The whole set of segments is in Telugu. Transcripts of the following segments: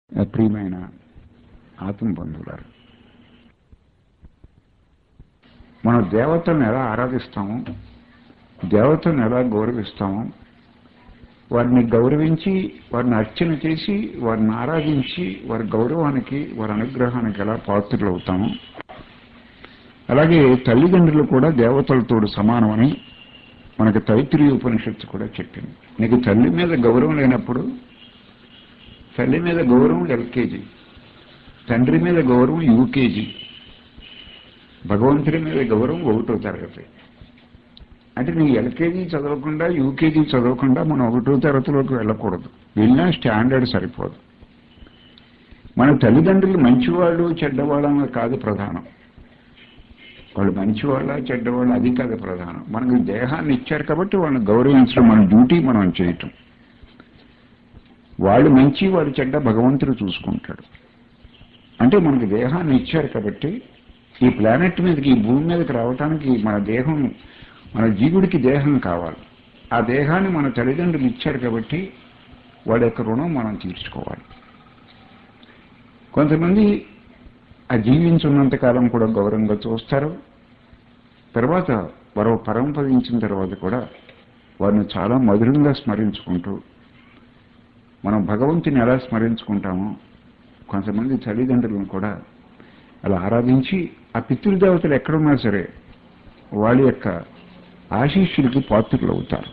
ప్రియమైన ఆత్మ బంధువులారు మనం దేవతలను ఎలా ఆరాధిస్తాము దేవతలను ఎలా గౌరవిస్తాము వారిని గౌరవించి వారిని అర్చన చేసి వారిని ఆరాధించి వారి గౌరవానికి వారి అనుగ్రహానికి ఎలా పాత్రలు అవుతాము అలాగే తల్లిదండ్రులు కూడా దేవతలతోడు సమానమని మనకు తైత్రీయ ఉపనిషత్తు కూడా చెప్పింది నీకు తల్లి మీద గౌరవం లేనప్పుడు తల్లి మీద గౌరవం ఎల్కేజీ తండ్రి మీద గౌరవం యూకేజీ భగవంతుడి మీద గౌరవం ఒకటో తరగతి అంటే నీ ఎల్కేజీ చదవకుండా యూకేజీ చదవకుండా మనం ఒకటో తరగతిలోకి వెళ్ళకూడదు వెళ్ళినా స్టాండర్డ్ సరిపోదు మన తల్లిదండ్రులు మంచివాళ్ళు చెడ్డవాళ్ళ కాదు ప్రధానం వాళ్ళు మంచివాళ్ళ చెడ్డవాళ్ళ అది కాదు ప్రధానం మనకు దేహాన్ని ఇచ్చారు కాబట్టి వాళ్ళని గౌరవించడం మన డ్యూటీ మనం చేయటం వాళ్ళు మంచి వాడు చెడ్డ భగవంతుడు చూసుకుంటాడు అంటే మనకు దేహాన్ని ఇచ్చారు కాబట్టి ఈ ప్లానెట్ మీదకి ఈ భూమి మీదకి రావటానికి మన దేహం మన జీవుడికి దేహం కావాలి ఆ దేహాన్ని మన తల్లిదండ్రులు ఇచ్చారు కాబట్టి వాడి యొక్క రుణం మనం తీర్చుకోవాలి కొంతమంది ఆ జీవించున్నంత కాలం కూడా గౌరవంగా చూస్తారు తర్వాత వారు పరంపదించిన తర్వాత కూడా వారిని చాలా మధురంగా స్మరించుకుంటూ మనం భగవంతుని ఎలా స్మరించుకుంటామో కొంతమంది తల్లిదండ్రులను కూడా అలా ఆరాధించి ఆ పితృదేవతలు ఎక్కడున్నా సరే వాళ్ళ యొక్క ఆశీస్సులకి పాత్రులు అవుతారు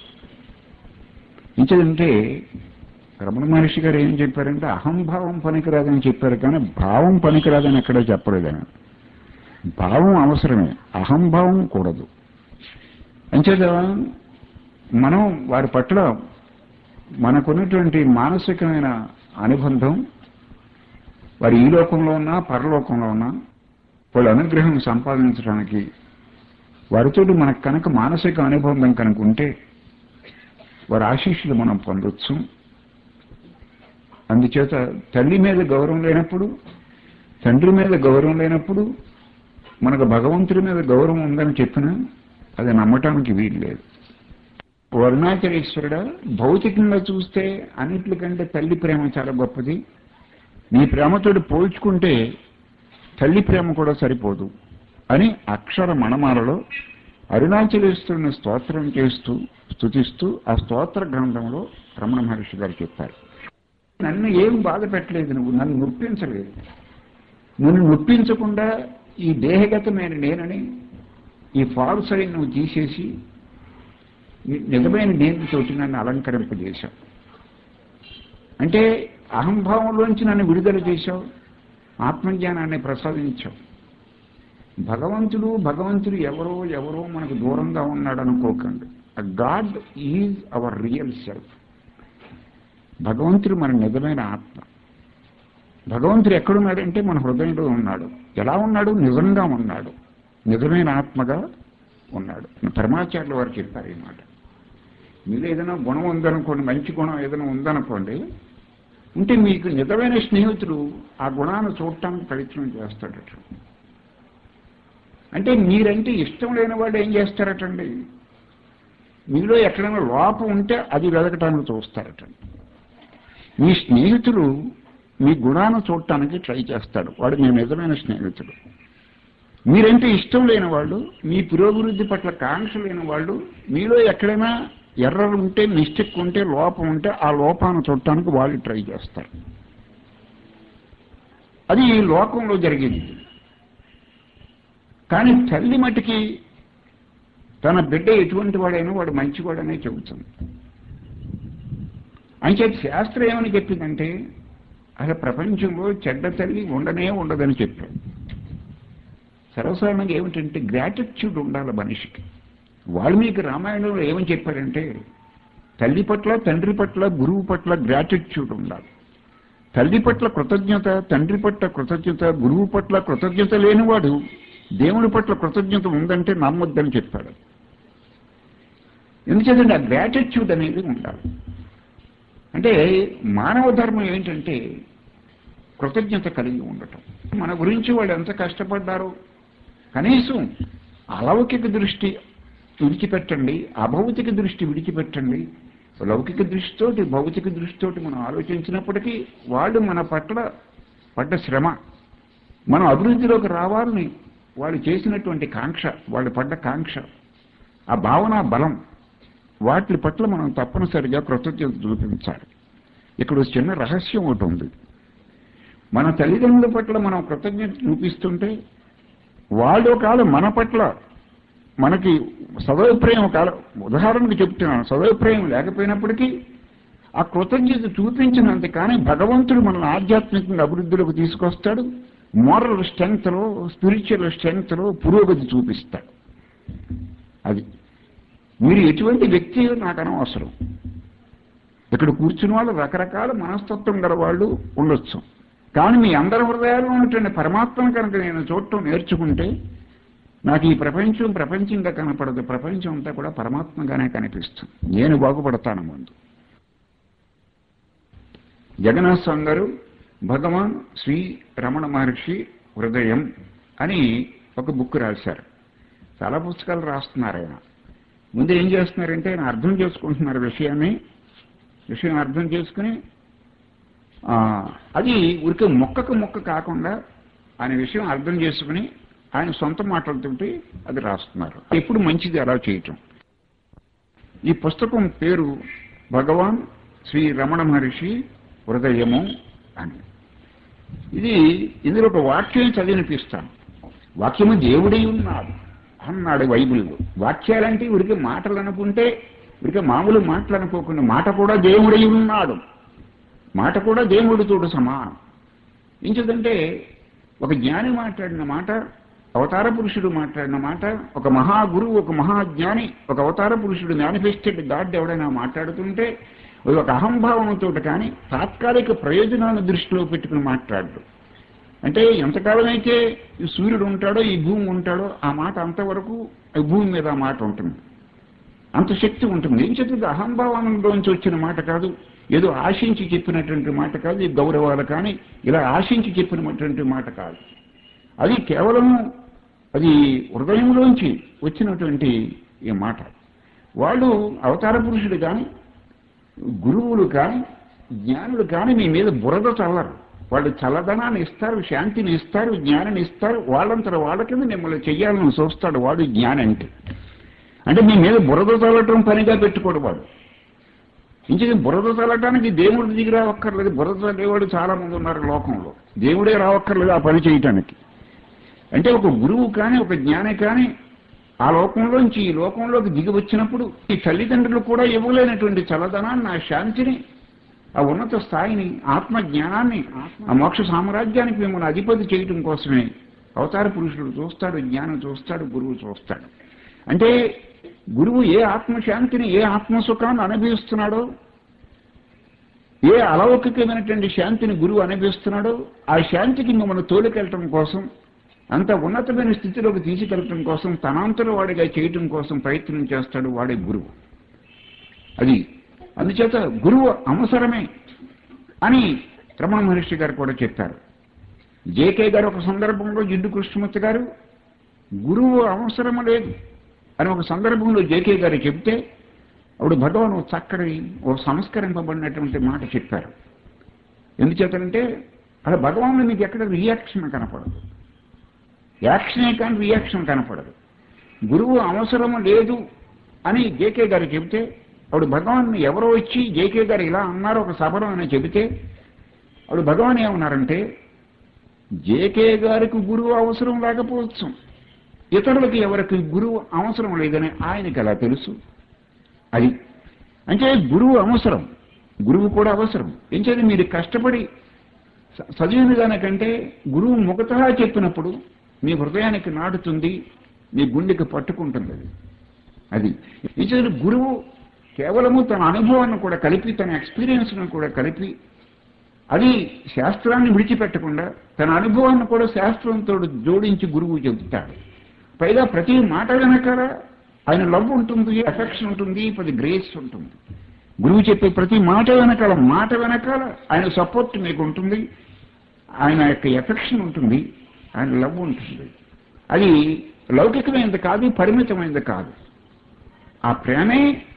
ఇంకేదంటే రమణ మహర్షి గారు ఏం చెప్పారంటే అహంభావం పనికిరాదని చెప్పారు కానీ భావం పనికిరాదని ఎక్కడ చెప్పలేదు ఆయన భావం అవసరమే అహంభావం కూడదు అంచేత మనం వారి పట్ల మనకున్నటువంటి మానసికమైన అనుబంధం వారు ఈ లోకంలో ఉన్నా పరలోకంలో ఉన్నా వాళ్ళ అనుగ్రహం సంపాదించడానికి వారితో మనకు కనుక మానసిక అనుబంధం కనుక ఉంటే వారి ఆశీస్సులు మనం పొందొచ్చు అందుచేత తల్లి మీద గౌరవం లేనప్పుడు తండ్రి మీద గౌరవం లేనప్పుడు మనకు భగవంతుడి మీద గౌరవం ఉందని చెప్పినా అది నమ్మటానికి వీలు లేదు వరుణాచలేశ్వరుడ భౌతికంగా చూస్తే అన్నిటికంటే తల్లి ప్రేమ చాలా గొప్పది నీ ప్రేమతోటి పోల్చుకుంటే తల్లి ప్రేమ కూడా సరిపోదు అని అక్షర మణమాలలో అరుణాచలేశ్వరుని స్తోత్రం చేస్తూ స్థుతిస్తూ ఆ స్తోత్ర గ్రంథంలో రమణ మహర్షి గారు చెప్పారు నన్ను ఏం బాధ పెట్టలేదు నువ్వు నన్ను నొప్పించలేదు నన్ను నొప్పించకుండా ఈ దేహగతమైన నేనని ఈ ఫాల్స్ అయిన నువ్వు తీసేసి నిజమైన నేనుతోటి నన్ను అలంకరింపజేశావు అంటే అహంభావంలోంచి నన్ను విడుదల చేశావు ఆత్మజ్ఞానాన్ని ప్రసాదించావు భగవంతుడు భగవంతుడు ఎవరో ఎవరో మనకు దూరంగా ఉన్నాడు అనుకోకండి God is our real self భగవంతుడు మన నిజమైన ఆత్మ భగవంతుడు ఎక్కడున్నాడంటే మన హృదయంలో ఉన్నాడు ఎలా ఉన్నాడు నిజంగా ఉన్నాడు నిజమైన ఆత్మగా ఉన్నాడు పరమాచార్యుల వారు చెప్పారు ఈ మాట మీరు ఏదైనా గుణం ఉందనుకోండి మంచి గుణం ఏదైనా ఉందనుకోండి ఉంటే మీకు నిజమైన స్నేహితుడు ఆ గుణాన్ని చూడటానికి ప్రయత్నం చేస్తాడట అంటే మీరంటే ఇష్టం లేని వాడు ఏం చేస్తారటండి మీలో ఎక్కడైనా లోపం ఉంటే అది వెదకటానికి చూస్తారటండి మీ స్నేహితుడు మీ గుణాన్ని చూడటానికి ట్రై చేస్తాడు వాడు మీ నిజమైన స్నేహితుడు మీరంటే ఇష్టం లేని వాళ్ళు మీ పురోభివృద్ధి పట్ల కాంక్ష లేని వాళ్ళు మీలో ఎక్కడైనా ఎర్రలు ఉంటే మిస్టేక్ ఉంటే లోపం ఉంటే ఆ లోపాన్ని చూడటానికి వాళ్ళు ట్రై చేస్తారు అది ఈ లోకంలో జరిగింది కానీ తల్లి మటుకి తన బిడ్డ ఎటువంటి వాడైనా వాడు మంచివాడనే చెబుతుంది అంచేత శాస్త్రం ఏమని చెప్పిందంటే అసలు ప్రపంచంలో చెడ్డ తల్లి ఉండనే ఉండదని చెప్పాడు సర్వసాధారణంగా ఏమిటంటే గ్రాటిట్యూడ్ ఉండాలి మనిషికి వాల్మీకి రామాయణంలో ఏమని చెప్పారంటే తల్లి పట్ల తండ్రి పట్ల గురువు పట్ల గ్రాటిట్యూడ్ ఉండాలి తల్లి పట్ల కృతజ్ఞత తండ్రి పట్ల కృతజ్ఞత గురువు పట్ల కృతజ్ఞత లేనివాడు దేవుడి పట్ల కృతజ్ఞత ఉందంటే నమ్మొద్దని చెప్పాడు ఎందుకంటే ఆ గ్రాటిట్యూడ్ అనేది ఉండాలి అంటే మానవ ధర్మం ఏంటంటే కృతజ్ఞత కలిగి ఉండటం మన గురించి వాళ్ళు ఎంత కష్టపడ్డారో కనీసం అలౌకిక దృష్టి విడిచిపెట్టండి అభౌతిక దృష్టి విడిచిపెట్టండి లౌకిక దృష్టితోటి భౌతిక దృష్టితోటి మనం ఆలోచించినప్పటికీ వాళ్ళు మన పట్ల పడ్డ శ్రమ మనం అభివృద్ధిలోకి రావాలని వాళ్ళు చేసినటువంటి కాంక్ష వాళ్ళు పడ్డ కాంక్ష ఆ భావన బలం వాటి పట్ల మనం తప్పనిసరిగా కృతజ్ఞత చూపించాలి ఇక్కడ ఒక చిన్న రహస్యం ఒకటి ఉంది మన తల్లిదండ్రుల పట్ల మనం కృతజ్ఞత చూపిస్తుంటే వాళ్ళు కాలం మన పట్ల మనకి సదభిప్రాయం కాలం ఉదాహరణకు చెప్తున్నాను సదభిప్రాయం లేకపోయినప్పటికీ ఆ కృతజ్ఞత చూపించినంత కానీ భగవంతుడు మనల్ని ఆధ్యాత్మికంగా అభివృద్ధిలోకి తీసుకొస్తాడు మోరల్ స్ట్రెంగ్త్లో స్పిరిచువల్ స్ట్రెంగ్త్లో పురోగతి చూపిస్తాడు అది మీరు ఎటువంటి వ్యక్తి నాకు అనవసరం ఇక్కడ కూర్చున్న వాళ్ళు రకరకాల మనస్తత్వం గల వాళ్ళు ఉండొచ్చు కానీ మీ అందరి హృదయాల్లో ఉన్నటువంటి పరమాత్మను కనుక నేను చూడటం నేర్చుకుంటే నాకు ఈ ప్రపంచం ప్రపంచంగా కనపడదు ప్రపంచం అంతా కూడా పరమాత్మగానే కనిపిస్తుంది నేను బాగుపడతాను ముందు జగన్నాథ్ స్వామి గారు భగవాన్ శ్రీ రమణ మహర్షి హృదయం అని ఒక బుక్ రాశారు చాలా పుస్తకాలు రాస్తున్నారు ఆయన ముందు ఏం చేస్తున్నారంటే ఆయన అర్థం చేసుకుంటున్నారు విషయాన్ని విషయం అర్థం చేసుకుని ఆ, అది ఊరికే మొక్కకు మొక్క కాకుండా ఆయన విషయం అర్థం చేసుకుని ఆయన సొంత మాటలతోటి అది రాస్తున్నారు ఎప్పుడు మంచిది అలా చేయటం ఈ పుస్తకం పేరు భగవాన్ శ్రీ రమణ మహర్షి హృదయము అని ఇది ఇందులో ఒక వాక్యం చదివినిపిస్తాను వాక్యము దేవుడై ఉన్నాడు అన్నాడు బైబిల్లో వాక్యాలంటే ఉరికి మాటలు అనుకుంటే ఉరికి మామూలు మాటలు అనుకోకుండా మాట కూడా దేవుడై ఉన్నాడు మాట కూడా దేవుడితో సమానం ఇంచదంటే ఒక జ్ఞాని మాట్లాడిన మాట అవతార పురుషుడు మాట్లాడిన మాట ఒక మహాగురువు ఒక మహాజ్ఞాని ఒక అవతార పురుషుడు మేనిఫెస్టెడ్ గాడ్ ఎవడైనా మాట్లాడుతుంటే అది ఒక అహంభావంతో కానీ తాత్కాలిక ప్రయోజనాలను దృష్టిలో పెట్టుకుని మాట్లాడు అంటే ఎంతకాలమైతే ఈ సూర్యుడు ఉంటాడో ఈ భూమి ఉంటాడో ఆ మాట అంతవరకు ఈ భూమి మీద ఆ మాట ఉంటుంది అంత శక్తి ఉంటుంది ఏం చెప్తుంది అహంభావంలోంచి వచ్చిన మాట కాదు ఏదో ఆశించి చెప్పినటువంటి మాట కాదు ఈ గౌరవాలు కానీ ఇలా ఆశించి చెప్పినటువంటి మాట కాదు అది కేవలం అది హృదయంలోంచి వచ్చినటువంటి ఈ మాట వాళ్ళు అవతార పురుషుడు కానీ గురువులు కానీ జ్ఞానులు కానీ మీ మీద బురద చల్లరు వాళ్ళు చల్లదనాన్ని ఇస్తారు శాంతిని ఇస్తారు జ్ఞానాన్ని ఇస్తారు వాళ్ళంతట వాళ్ళ కింద మిమ్మల్ని చెయ్యాలని చూస్తాడు వాడు జ్ఞాని అంటే అంటే మీ మీద బురద చల్లటం పనిగా పెట్టుకోడు వాడు ఇంకే బురద చల్లటానికి దేవుడు దిగి రావక్కర్లేదు బురద చల్లేవాడు చాలా మంది ఉన్నారు లోకంలో దేవుడే రావక్కర్లేదు ఆ పని చేయటానికి అంటే ఒక గురువు కానీ ఒక జ్ఞాని కానీ ఆ లోకంలోంచి ఈ లోకంలోకి దిగి వచ్చినప్పుడు ఈ తల్లిదండ్రులు కూడా ఇవ్వలేనటువంటి చల్లదనాన్ని ఆ శాంతిని ఆ ఉన్నత స్థాయిని ఆత్మ జ్ఞానాన్ని ఆ మోక్ష సామ్రాజ్యానికి మిమ్మల్ని అధిపతి చేయటం కోసమే అవతార పురుషుడు చూస్తాడు జ్ఞానం చూస్తాడు గురువు చూస్తాడు అంటే గురువు ఏ ఆత్మశాంతిని ఏ ఆత్మసుఖాన్ని అనుభవిస్తున్నాడో ఏ అలౌకికమైనటువంటి శాంతిని గురువు అనుభవిస్తున్నాడో ఆ శాంతికి మిమ్మల్ని తోలికెళ్ళటం కోసం అంత ఉన్నతమైన స్థితిలోకి తీసుకెళ్ళటం కోసం తనాంతర వాడిగా చేయటం కోసం ప్రయత్నం చేస్తాడు వాడే గురువు అది అందుచేత గురువు అవసరమే అని రమణ మహర్షి గారు కూడా చెప్పారు జేకే గారు ఒక సందర్భంలో జిడ్డు కృష్ణమూర్తి గారు గురువు అవసరం లేదు అని ఒక సందర్భంలో జేకే గారు చెప్తే అప్పుడు భగవాన్ ఓ చక్కని ఓ సంస్కరింపబడినటువంటి మాట చెప్పారు ఎందుచేతంటే అలా భగవాన్లో మీకు ఎక్కడ రియాక్షన్ కనపడదు యాక్షనే కానీ రియాక్షన్ కనపడదు గురువు అవసరం లేదు అని జేకే గారు చెబితే అప్పుడు భగవాన్ ఎవరో వచ్చి జేకే గారు ఇలా అన్నారు ఒక సభలో అని చెబితే అప్పుడు భగవాన్ ఏమన్నారంటే జేకే గారికి గురువు అవసరం లేకపోవచ్చు ఇతరులకు ఎవరికి గురువు అవసరం లేదని ఆయనకి ఎలా తెలుసు అది అంటే గురువు అవసరం గురువు కూడా అవసరం ఎంచేది మీరు కష్టపడి చ- చదివిన దానికంటే గురువు ముఖతహా చెప్పినప్పుడు మీ హృదయానికి నాటుతుంది మీ గుండెకి పట్టుకుంటుంది అది అది ఎంచేది గురువు కేవలము తన అనుభవాన్ని కూడా కలిపి తన ఎక్స్పీరియన్స్ను కూడా కలిపి అది శాస్త్రాన్ని విడిచిపెట్టకుండా తన అనుభవాన్ని కూడా శాస్త్రంతో జోడించి గురువు చెబుతాడు పైగా ప్రతి మాట వెనకాల ఆయన లవ్ ఉంటుంది ఎఫెక్షన్ ఉంటుంది పది గ్రేస్ ఉంటుంది గురువు చెప్పే ప్రతి మాట వెనకాల మాట వెనకాల ఆయన సపోర్ట్ మీకు ఉంటుంది ఆయన యొక్క ఎఫెక్షన్ ఉంటుంది ఆయన లవ్ ఉంటుంది అది లౌకికమైనది కాదు పరిమితమైనది కాదు ఆ ప్రేమే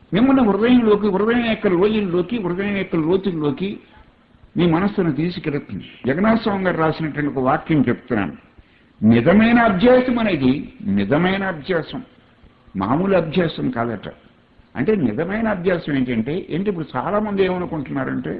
మిమ్మల్ని హృదయంలోకి హృదయం యొక్క లోయల్లోకి హృదయం యొక్క లోతుల్లోకి మీ మనస్సును తీసుకెళ్తుంది జగన్నాథ స్వామి గారు రాసినటువంటి ఒక వాక్యం చెప్తున్నాను నిజమైన అభ్యాసం అనేది నిజమైన అభ్యాసం మామూలు అభ్యాసం కాదట అంటే నిజమైన అభ్యాసం ఏంటంటే ఏంటి ఇప్పుడు చాలా మంది ఏమనుకుంటున్నారంటే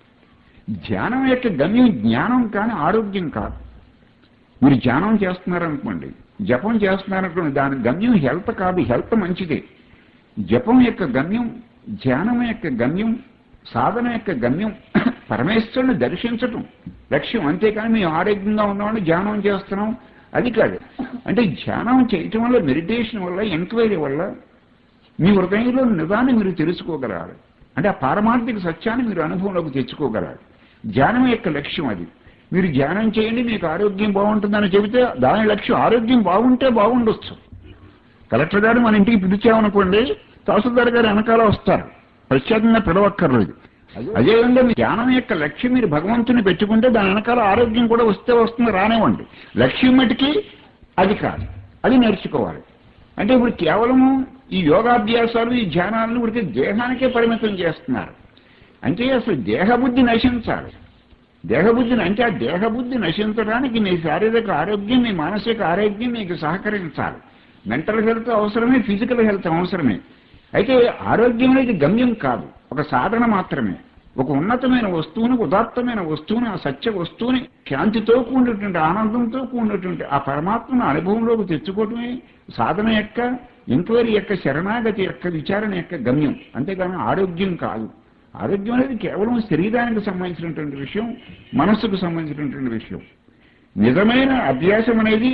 ధ్యానం యొక్క గమ్యం జ్ఞానం కానీ ఆరోగ్యం కాదు మీరు ధ్యానం చేస్తున్నారనుకోండి జపం చేస్తున్నారనుకోండి దాని గమ్యం హెల్త్ కాదు హెల్త్ మంచిదే జపం యొక్క గమ్యం ధ్యానం యొక్క గమ్యం సాధన యొక్క గమ్యం పరమేశ్వరుని దర్శించటం లక్ష్యం అంతేకాని మేము ఆరోగ్యంగా ఉన్నామని ధ్యానం చేస్తున్నాం అది కాదు అంటే ధ్యానం చేయటం వల్ల మెడిటేషన్ వల్ల ఎంక్వైరీ వల్ల మీ హృదయంలో నిజాన్ని మీరు తెలుసుకోగలగాలి అంటే ఆ పారమార్థిక సత్యాన్ని మీరు అనుభవంలోకి తెచ్చుకోగలగాలి ధ్యానం యొక్క లక్ష్యం అది మీరు ధ్యానం చేయండి మీకు ఆరోగ్యం బాగుంటుందని చెబితే దాని లక్ష్యం ఆరోగ్యం బాగుంటే బాగుండొచ్చు కలెక్టర్ గారు మన ఇంటికి పిలిచామనుకోండి తహసీల్దార్ గారు వెనకాల వస్తారు ప్రత్యేకంగా పిలవక్కర్లేదు అదేవిధంగా మీ ధ్యానం యొక్క లక్ష్యం మీరు భగవంతుని పెట్టుకుంటే దాని వెనకాల ఆరోగ్యం కూడా వస్తే వస్తుంది రానివ్వండి లక్ష్యం మటుకి అది కాదు అది నేర్చుకోవాలి అంటే ఇప్పుడు కేవలము ఈ యోగాభ్యాసాలు ఈ ధ్యానాలను ఉడికి దేహానికే పరిమితం చేస్తున్నారు అంటే అసలు దేహబుద్ధి నశించాలి దేహబుద్ధిని అంటే ఆ దేహబుద్ధి నశించడానికి నీ శారీరక ఆరోగ్యం నీ మానసిక ఆరోగ్యం నీకు సహకరించాలి మెంటల్ హెల్త్ అవసరమే ఫిజికల్ హెల్త్ అవసరమే అయితే ఆరోగ్యం అనేది గమ్యం కాదు ఒక సాధన మాత్రమే ఒక ఉన్నతమైన వస్తువుని ఉదాత్తమైన వస్తువుని ఆ సత్య వస్తువుని శాంతితో కూడినటువంటి ఆనందంతో కూడినటువంటి ఆ పరమాత్మను అనుభవంలోకి తెచ్చుకోవటమే సాధన యొక్క ఎంక్వైరీ యొక్క శరణాగతి యొక్క విచారణ యొక్క గమ్యం అంతేగాని ఆరోగ్యం కాదు ఆరోగ్యం అనేది కేవలం శరీరానికి సంబంధించినటువంటి విషయం మనస్సుకు సంబంధించినటువంటి విషయం నిజమైన అభ్యాసం అనేది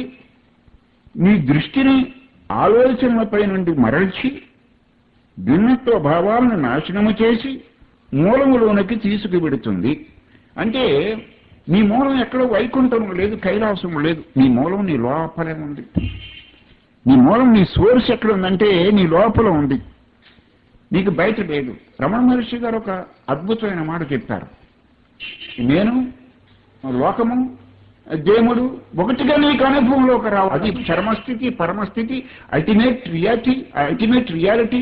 నీ దృష్టిని ఆలోచనలపై నుండి మరల్చి భిన్నత్వ భావాలను నాశనము చేసి మూలములోనికి తీసుకువెడుతుంది అంటే నీ మూలం ఎక్కడో వైకుంఠం లేదు కైలాసం లేదు నీ మూలం నీ లోపలే ఉంది నీ మూలం నీ సోర్స్ ఎక్కడ ఉందంటే నీ లోపల ఉంది నీకు బయట లేదు రమణ మహర్షి గారు ఒక అద్భుతమైన మాట చెప్పారు నేను లోకము దేవుడు ఒకటిగా నీకు అనుభవంలోకి రావు అది చర్మస్థితి పరమస్థితి అల్టిమేట్ రియాలిటీ అల్టిమేట్ రియాలిటీ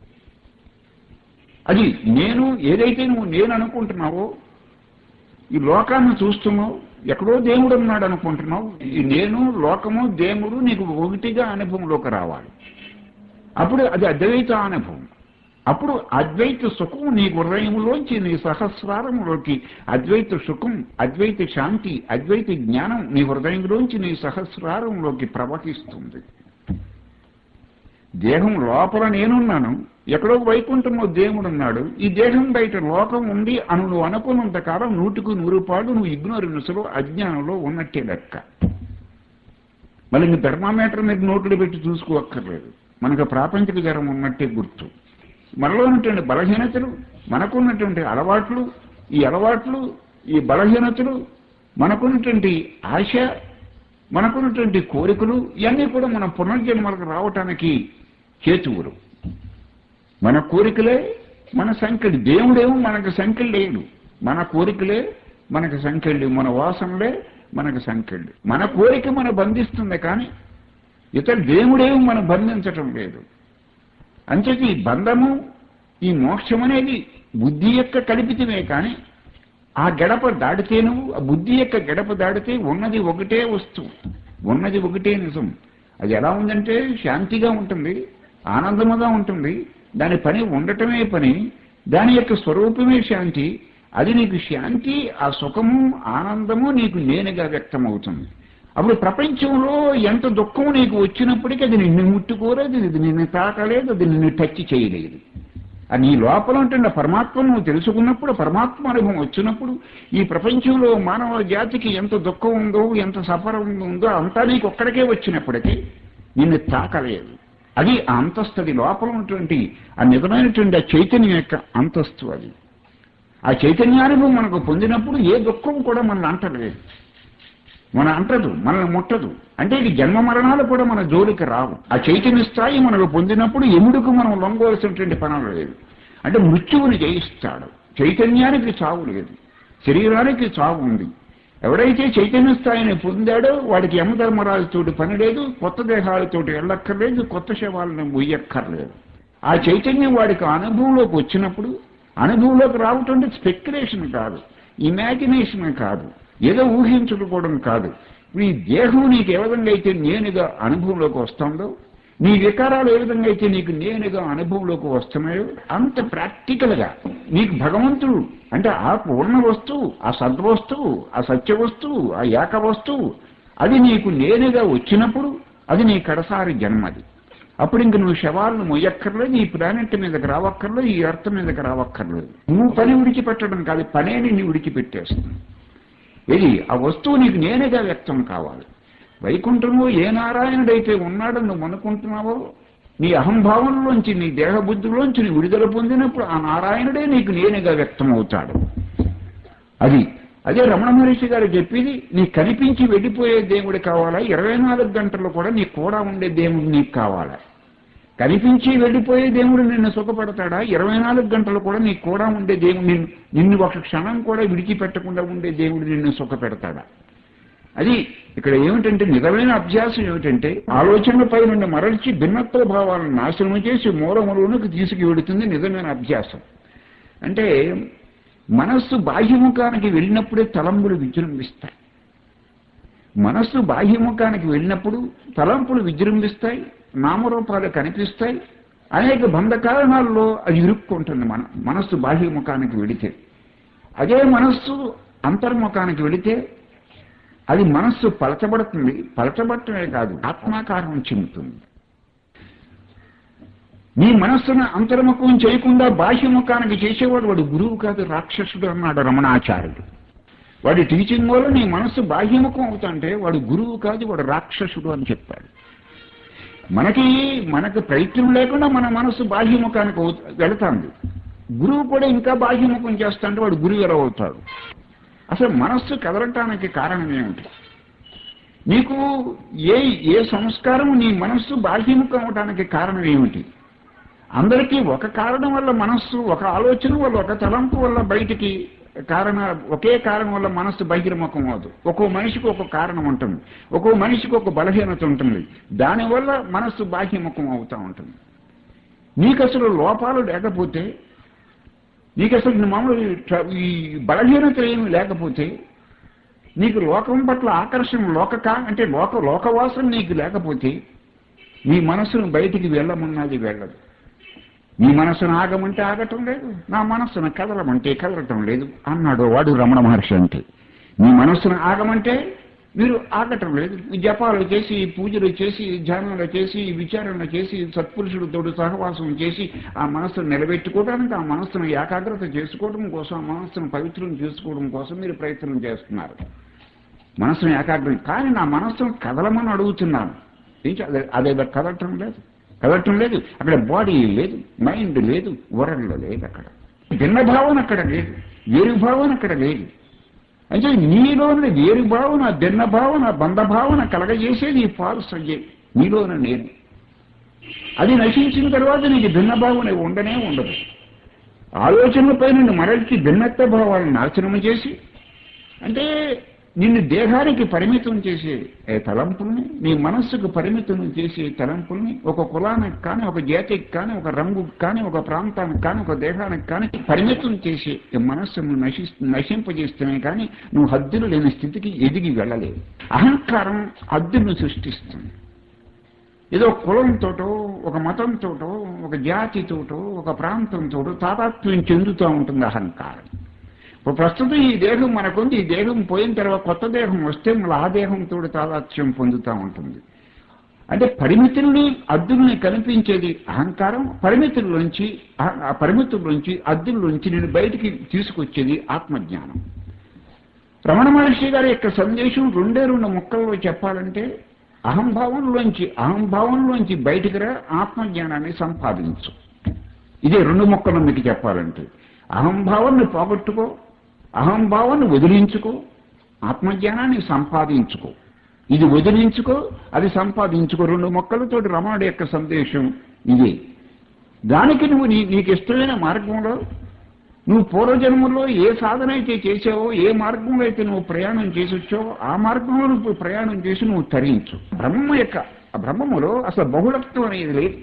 అది నేను ఏదైతే నువ్వు నేను అనుకుంటున్నావో ఈ లోకాన్ని చూస్తున్నావు ఎక్కడో దేవుడు ఉన్నాడు అనుకుంటున్నావు ఈ నేను లోకము దేవుడు నీకు ఒకటిగా అనుభవంలోకి రావాలి అప్పుడు అది అద్వైత అనుభవం అప్పుడు అద్వైత సుఖం నీ హృదయంలోంచి నీ సహస్రారంలోకి అద్వైత సుఖం అద్వైత శాంతి అద్వైత జ్ఞానం నీ హృదయంలోంచి నీ సహస్రారంలోకి ప్రవహిస్తుంది దేహం లోపల నేనున్నాను ఎక్కడో వైకుంఠంలో దేవుడున్నాడు ఈ దేహం బయట లోకం ఉంది అని నువ్వు అనుకున్నంత కాలం నూటికి నూరు పాడు నువ్వు ఇగ్నోరెన్స్లో అజ్ఞానంలో ఉన్నట్టే లెక్క మళ్ళీ ఇంక థర్మామీటర్ మీద నోట్లు పెట్టి చూసుకోక్కర్లేదు మనకు ప్రాపంచిక జ్వరం ఉన్నట్టే గుర్తు మనలో ఉన్నటువంటి బలహీనతలు మనకున్నటువంటి అలవాట్లు ఈ అలవాట్లు ఈ బలహీనతలు మనకున్నటువంటి ఆశ మనకున్నటువంటి కోరికలు ఇవన్నీ కూడా మన పునర్జన్మలకు రావటానికి హేతువులు మన కోరికలే మన సంఖ్యలు దేవుడేమో మనకు సంఖ్యలు లేడు మన కోరికలే మనకు సంఖ్యలు మన వాసనలే మనకు సంఖ్యలు మన కోరిక మన బంధిస్తుంది కానీ ఇతర దేవుడేమో మనం బంధించటం లేదు అంచేది ఈ బంధము ఈ మోక్షం అనేది బుద్ధి యొక్క కల్పితమే కానీ ఆ గడప దాటితేను ఆ బుద్ధి యొక్క గడప దాటితే ఉన్నది ఒకటే వస్తువు ఉన్నది ఒకటే నిజం అది ఎలా ఉందంటే శాంతిగా ఉంటుంది ఆనందముగా ఉంటుంది దాని పని ఉండటమే పని దాని యొక్క స్వరూపమే శాంతి అది నీకు శాంతి ఆ సుఖము ఆనందము నీకు నేనుగా వ్యక్తమవుతుంది అప్పుడు ప్రపంచంలో ఎంత దుఃఖం నీకు వచ్చినప్పటికీ అది నిన్ను ముట్టుకోలేదు ఇది నిన్ను తాకలేదు అది నిన్ను టచ్ చేయలేదు ఆ నీ లోపల ఉంటున్న పరమాత్మను నువ్వు తెలుసుకున్నప్పుడు పరమాత్మ అనుభవం వచ్చినప్పుడు ఈ ప్రపంచంలో మానవ జాతికి ఎంత దుఃఖం ఉందో ఎంత సఫరం ఉందో అంతా నీకు ఒక్కడికే వచ్చినప్పటికీ నిన్ను తాకలేదు అది ఆ అంతస్తు అది లోపల ఉన్నటువంటి ఆ నిజమైనటువంటి ఆ చైతన్యం యొక్క అంతస్తు అది ఆ చైతన్యానుభవం మనకు పొందినప్పుడు ఏ దుఃఖం కూడా మనల్ని అంటలేదు మన అంటదు మనల్ని ముట్టదు అంటే ఇది జన్మ మరణాలు కూడా మన జోలికి రావు ఆ చైతన్య స్థాయి మనకు పొందినప్పుడు ఎముడుకు మనం లొంగవలసినటువంటి పనులు లేదు అంటే మృత్యువుని జయిస్తాడు చైతన్యానికి చావు లేదు శరీరానికి చావు ఉంది ఎవడైతే చైతన్య స్థాయిని పొందాడో వాడికి యమధర్మరాజుతోటి పని లేదు కొత్త దేహాలతోటి వెళ్ళక్కర్లేదు కొత్త శవాలను మొయ్యక్కర్లేదు ఆ చైతన్యం వాడికి అనుభవంలోకి వచ్చినప్పుడు అనుభవంలోకి రావటం అంటే స్పెక్యులేషన్ కాదు ఇమాజినేషన్ కాదు ఏదో ఊహించుకోవడం కాదు ఇప్పుడు ఈ దేహం నీకు ఏ విధంగా అయితే నేనుగా అనుభవంలోకి వస్తుందో నీ వికారాలు ఏ విధంగా అయితే నీకు నేనుగా అనుభవంలోకి వస్తున్నాయో అంత ప్రాక్టికల్ గా నీకు భగవంతుడు అంటే ఆ పూర్ణ వస్తువు ఆ సద్వస్తువు ఆ సత్య వస్తువు ఆ ఏక వస్తువు అది నీకు నేనుగా వచ్చినప్పుడు అది నీ కడసారి జన్మది అప్పుడు ఇంక నువ్వు శవాలను మొయ్యక్కర్లేదు ఈ ప్లానెట్ మీదకి రావక్కర్లేదు ఈ అర్థ మీదకి రావక్కర్లేదు నువ్వు పని విడిచిపెట్టడం కాదు పనే నిన్ను విడిచిపెట్టేస్తుంది ఇది ఆ వస్తువు నీకు నేనేగా వ్యక్తం కావాలి వైకుంఠంలో ఏ నారాయణుడైతే ఉన్నాడని నువ్వు అనుకుంటున్నావో నీ అహంభావంలోంచి నీ దేహబుద్ధిలోంచి నీ విడుదల పొందినప్పుడు ఆ నారాయణుడే నీకు నేనుగా వ్యక్తం అవుతాడు అది అదే రమణ మహర్షి గారు చెప్పేది నీ కనిపించి వెళ్ళిపోయే దేవుడు కావాలా ఇరవై నాలుగు గంటలు కూడా నీ కూడా ఉండే దేవుడు నీకు కావాలా కనిపించి వెళ్ళిపోయే దేవుడు నిన్ను సుఖపడతాడా ఇరవై నాలుగు గంటలు కూడా నీకు కూడా ఉండే దేవుడు నిన్ను నిన్ను ఒక క్షణం కూడా విడిచిపెట్టకుండా ఉండే దేవుడు నిన్ను సుఖపెడతాడా అది ఇక్కడ ఏమిటంటే నిజమైన అభ్యాసం ఏమిటంటే ఆలోచనలపై నుండి మరల్చి భిన్నత్వ భావాలను నాశనం చేసి మూలములోనికి తీసుకువెడుతుంది నిజమైన అభ్యాసం అంటే మనస్సు బాహ్యముఖానికి వెళ్ళినప్పుడే తలంపులు విజృంభిస్తాయి మనస్సు బాహ్యముఖానికి వెళ్ళినప్పుడు తలంపులు విజృంభిస్తాయి నామరూపాలు కనిపిస్తాయి అనేక బంధ కారణాల్లో అది ఇరుక్కుంటుంది మన మనస్సు బాహ్యముఖానికి వెళితే అదే మనస్సు అంతర్ముఖానికి వెళితే అది మనస్సు పలచబడుతుంది పలచబడటమే కాదు ఆత్మాకారం చెందుతుంది నీ మనస్సును అంతర్ముఖం చేయకుండా బాహ్యముఖానికి చేసేవాడు వాడు గురువు కాదు రాక్షసుడు అన్నాడు రమణాచార్యుడు వాడి టీచింగ్ వల్ల నీ మనస్సు బాహ్యముఖం అవుతుంటే వాడు గురువు కాదు వాడు రాక్షసుడు అని చెప్పాడు మనకి మనకు ప్రయత్నం లేకుండా మన మనస్సు బాహ్యముఖానికి అవుత- వెళుతుంది గురువు కూడా ఇంకా బాహ్యముఖం చేస్తాంటే వాడు గురువు ఎలా అవుతాడు అసలు మనస్సు కదలటానికి కారణం ఏమిటి నీకు ఏ ఏ సంస్కారం నీ మనస్సు బాహ్యముఖం అవటానికి కారణం ఏమిటి అందరికీ ఒక కారణం వల్ల మనస్సు ఒక ఆలోచన వల్ల ఒక తలంపు వల్ల బయటికి కారణ ఒకే కారణం వల్ల మనస్సు బహిర్ముఖం అవదు ఒక్కో మనిషికి ఒక కారణం ఉంటుంది ఒక్కో మనిషికి ఒక బలహీనత ఉంటుంది దానివల్ల మనస్సు బాహ్యముఖం అవుతూ ఉంటుంది నీకు అసలు లోపాలు లేకపోతే నీకు అసలు మామూలు ఈ ట్ర- ఈ బలహీనత ఏమి లేకపోతే నీకు లోకం పట్ల ఆకర్షణ లోక కా- అంటే లోక లోకవాసం నీకు లేకపోతే నీ మనసును బయటికి వెళ్ళమన్నది వెళ్ళదు నీ మనసును ఆగమంటే ఆగటం లేదు నా మనస్సును కదలమంటే కదలటం లేదు అన్నాడు వాడు రమణ మహర్షి అంటే నీ మనస్సును ఆగమంటే మీరు ఆగటం లేదు ఈ జపాలు చేసి పూజలు చేసి ధ్యానాలు చేసి విచారణ చేసి సత్పురుషులతో సహవాసం చేసి ఆ మనస్సును నిలబెట్టుకోవడానికి ఆ మనస్సును ఏకాగ్రత చేసుకోవడం కోసం ఆ మనస్సును పవిత్రం చేసుకోవడం కోసం మీరు ప్రయత్నం చేస్తున్నారు మనస్సును ఏకాగ్రం కానీ నా మనస్సును కదలమని అడుగుతున్నాను ఏంటి అదే అదే కదలటం లేదు కదలటం లేదు అక్కడ బాడీ లేదు మైండ్ లేదు వరల్డ్ లేదు అక్కడ భిన్న భావన అక్కడ లేదు వేరు భావన అక్కడ లేదు అంటే నీలోని వేరు భావన భిన్న భావన బంధ భావన కలగజేసేది ఈ ఫాల్స్ అయ్యే నీలోన నేను అది నశించిన తర్వాత నీకు భిన్న భావన ఉండనే ఉండదు ఆలోచనలపై నుండి మరల్చి భిన్నత్వ భావాలను నాశనం చేసి అంటే నిన్ను దేహానికి పరిమితం చేసే ఏ తలంపుల్ని నీ మనస్సుకు పరిమితం చేసే తలంపుల్ని ఒక కులానికి కానీ ఒక జాతికి కానీ ఒక రంగుకి కానీ ఒక ప్రాంతానికి కానీ ఒక దేహానికి కానీ పరిమితం చేసే ఈ మనస్సును నశి నశింపజేస్తేనే కానీ నువ్వు హద్దులు లేని స్థితికి ఎదిగి వెళ్ళలేవు అహంకారం హద్దులను సృష్టిస్తుంది ఏదో ఒక కులంతోటో ఒక మతంతోటో ఒక జాతితోటో ఒక ప్రాంతంతోటో తాదాత్మ్యం చెందుతూ ఉంటుంది అహంకారం ఇప్పుడు ప్రస్తుతం ఈ దేహం మనకుంది ఈ దేహం పోయిన తర్వాత కొత్త దేహం వస్తే మళ్ళీ ఆ దేహంతో తాదాత్మ్యం పొందుతూ ఉంటుంది అంటే పరిమితుల్ని అద్దుల్ని కనిపించేది అహంకారం పరిమితుల్లోంచి ఆ- ఆ పరిమితుల్లోంచి అద్దుల్లోంచి నేను బయటికి తీసుకొచ్చేది ఆత్మజ్ఞానం రమణ మహర్షి గారి యొక్క సందేశం రెండే రెండు ముక్కల్లో చెప్పాలంటే అహంభావంలోంచి అహంభావంలోంచి బయటికి రా ఆత్మజ్ఞానాన్ని సంపాదించు ఇదే రెండు ముక్కలు మీకు చెప్పాలంటే అహంభావాన్ని పోగొట్టుకో అహంభావాన్ని వదిలించుకో ఆత్మజ్ఞానాన్ని సంపాదించుకో ఇది వదిలించుకో అది సంపాదించుకో రెండు మొక్కలతోటి రమణుడి యొక్క సందేశం ఇదే దానికి నువ్వు నీ నీకు ఇష్టమైన మార్గంలో నువ్వు పూర్వజన్మలో ఏ సాధన అయితే చేసావో ఏ మార్గంలో అయితే నువ్వు ప్రయాణం చేసి వచ్చావో ఆ మార్గంలో నువ్వు ప్రయాణం చేసి నువ్వు తరించు బ్రహ్మ యొక్క ఆ బ్రహ్మములో అసలు బహుళత్వం అనేది లేదు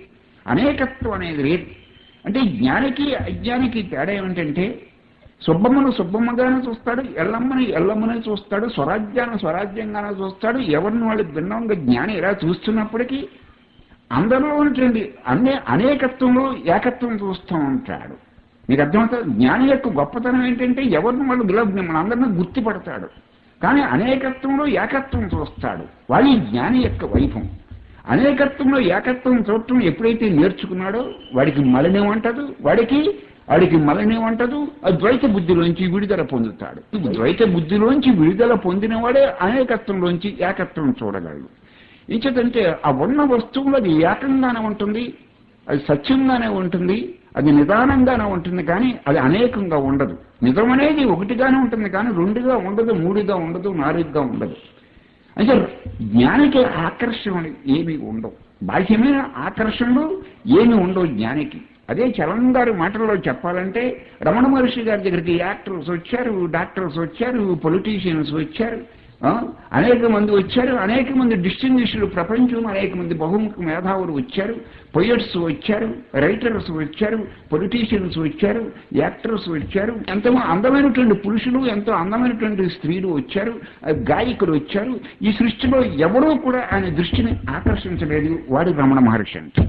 అనేకత్వం అనేది లేదు అంటే జ్ఞానికి అజ్ఞానికి తేడా ఏమిటంటే సుబ్బమ్మను సుబ్బమ్మగానే చూస్తాడు ఎల్లమ్మని ఎల్లమ్మనే చూస్తాడు స్వరాజ్యాన్ని స్వరాజ్యంగానే చూస్తాడు ఎవరిని వాళ్ళు భిన్నంగా జ్ఞాని ఇలా చూస్తున్నప్పటికీ అందరిలో ఉన్నటువంటి అనే అనేకత్వంలో ఏకత్వం చూస్తూ ఉంటాడు మీకు అర్థమవుతుంది జ్ఞాని యొక్క గొప్పతనం ఏంటంటే ఎవరిని వాళ్ళు ఇలా మన అందరినీ గుర్తుపడతాడు కానీ అనేకత్వంలో ఏకత్వం చూస్తాడు వాడి జ్ఞాని యొక్క వైభవం అనేకత్వంలో ఏకత్వం చూడటం ఎప్పుడైతే నేర్చుకున్నాడో వాడికి మలినం అంటదు వాడికి వాడికి మలినం అంటదు ఆ ద్వైత బుద్ధిలోంచి విడుదల పొందుతాడు ద్వైత బుద్ధిలోంచి విడుదల పొందినవాడే అనేకత్వంలోంచి ఏకత్వం చూడగలడు ఇంచేతంటే ఆ ఉన్న వస్తువులు అది ఏకంగానే ఉంటుంది అది సత్యంగానే ఉంటుంది అది నిదానంగానే ఉంటుంది కానీ అది అనేకంగా ఉండదు నిజం అనేది ఒకటిగానే ఉంటుంది కానీ రెండుగా ఉండదు మూడుగా ఉండదు నాలుగుగా ఉండదు అంటే జ్ఞానికి ఆకర్షణలు ఏమి ఉండవు బాహ్యమైన ఆకర్షణలు ఏమి ఉండవు జ్ఞానికి అదే చలం గారి మాటల్లో చెప్పాలంటే రమణ మహర్షి గారి దగ్గరికి యాక్టర్స్ వచ్చారు డాక్టర్స్ వచ్చారు పొలిటీషియన్స్ వచ్చారు ఆ, అనేక మంది వచ్చారు అనేక మంది డిస్టింగ్విష్డ్ ప్రపంచం అనేక మంది బహుముఖ మేధావులు వచ్చారు పొయట్స్ వచ్చారు రైటర్స్ వచ్చారు పొలిటీషియన్స్ వచ్చారు యాక్టర్స్ వచ్చారు ఎంతో అందమైనటువంటి పురుషులు ఎంతో అందమైనటువంటి స్త్రీలు వచ్చారు ఆ, గాయకులు వచ్చారు ఈ సృష్టిలో ఎవరూ కూడా ఆయన దృష్టిని ఆకర్షించలేదు వాడి రమణ మహర్షి అంటే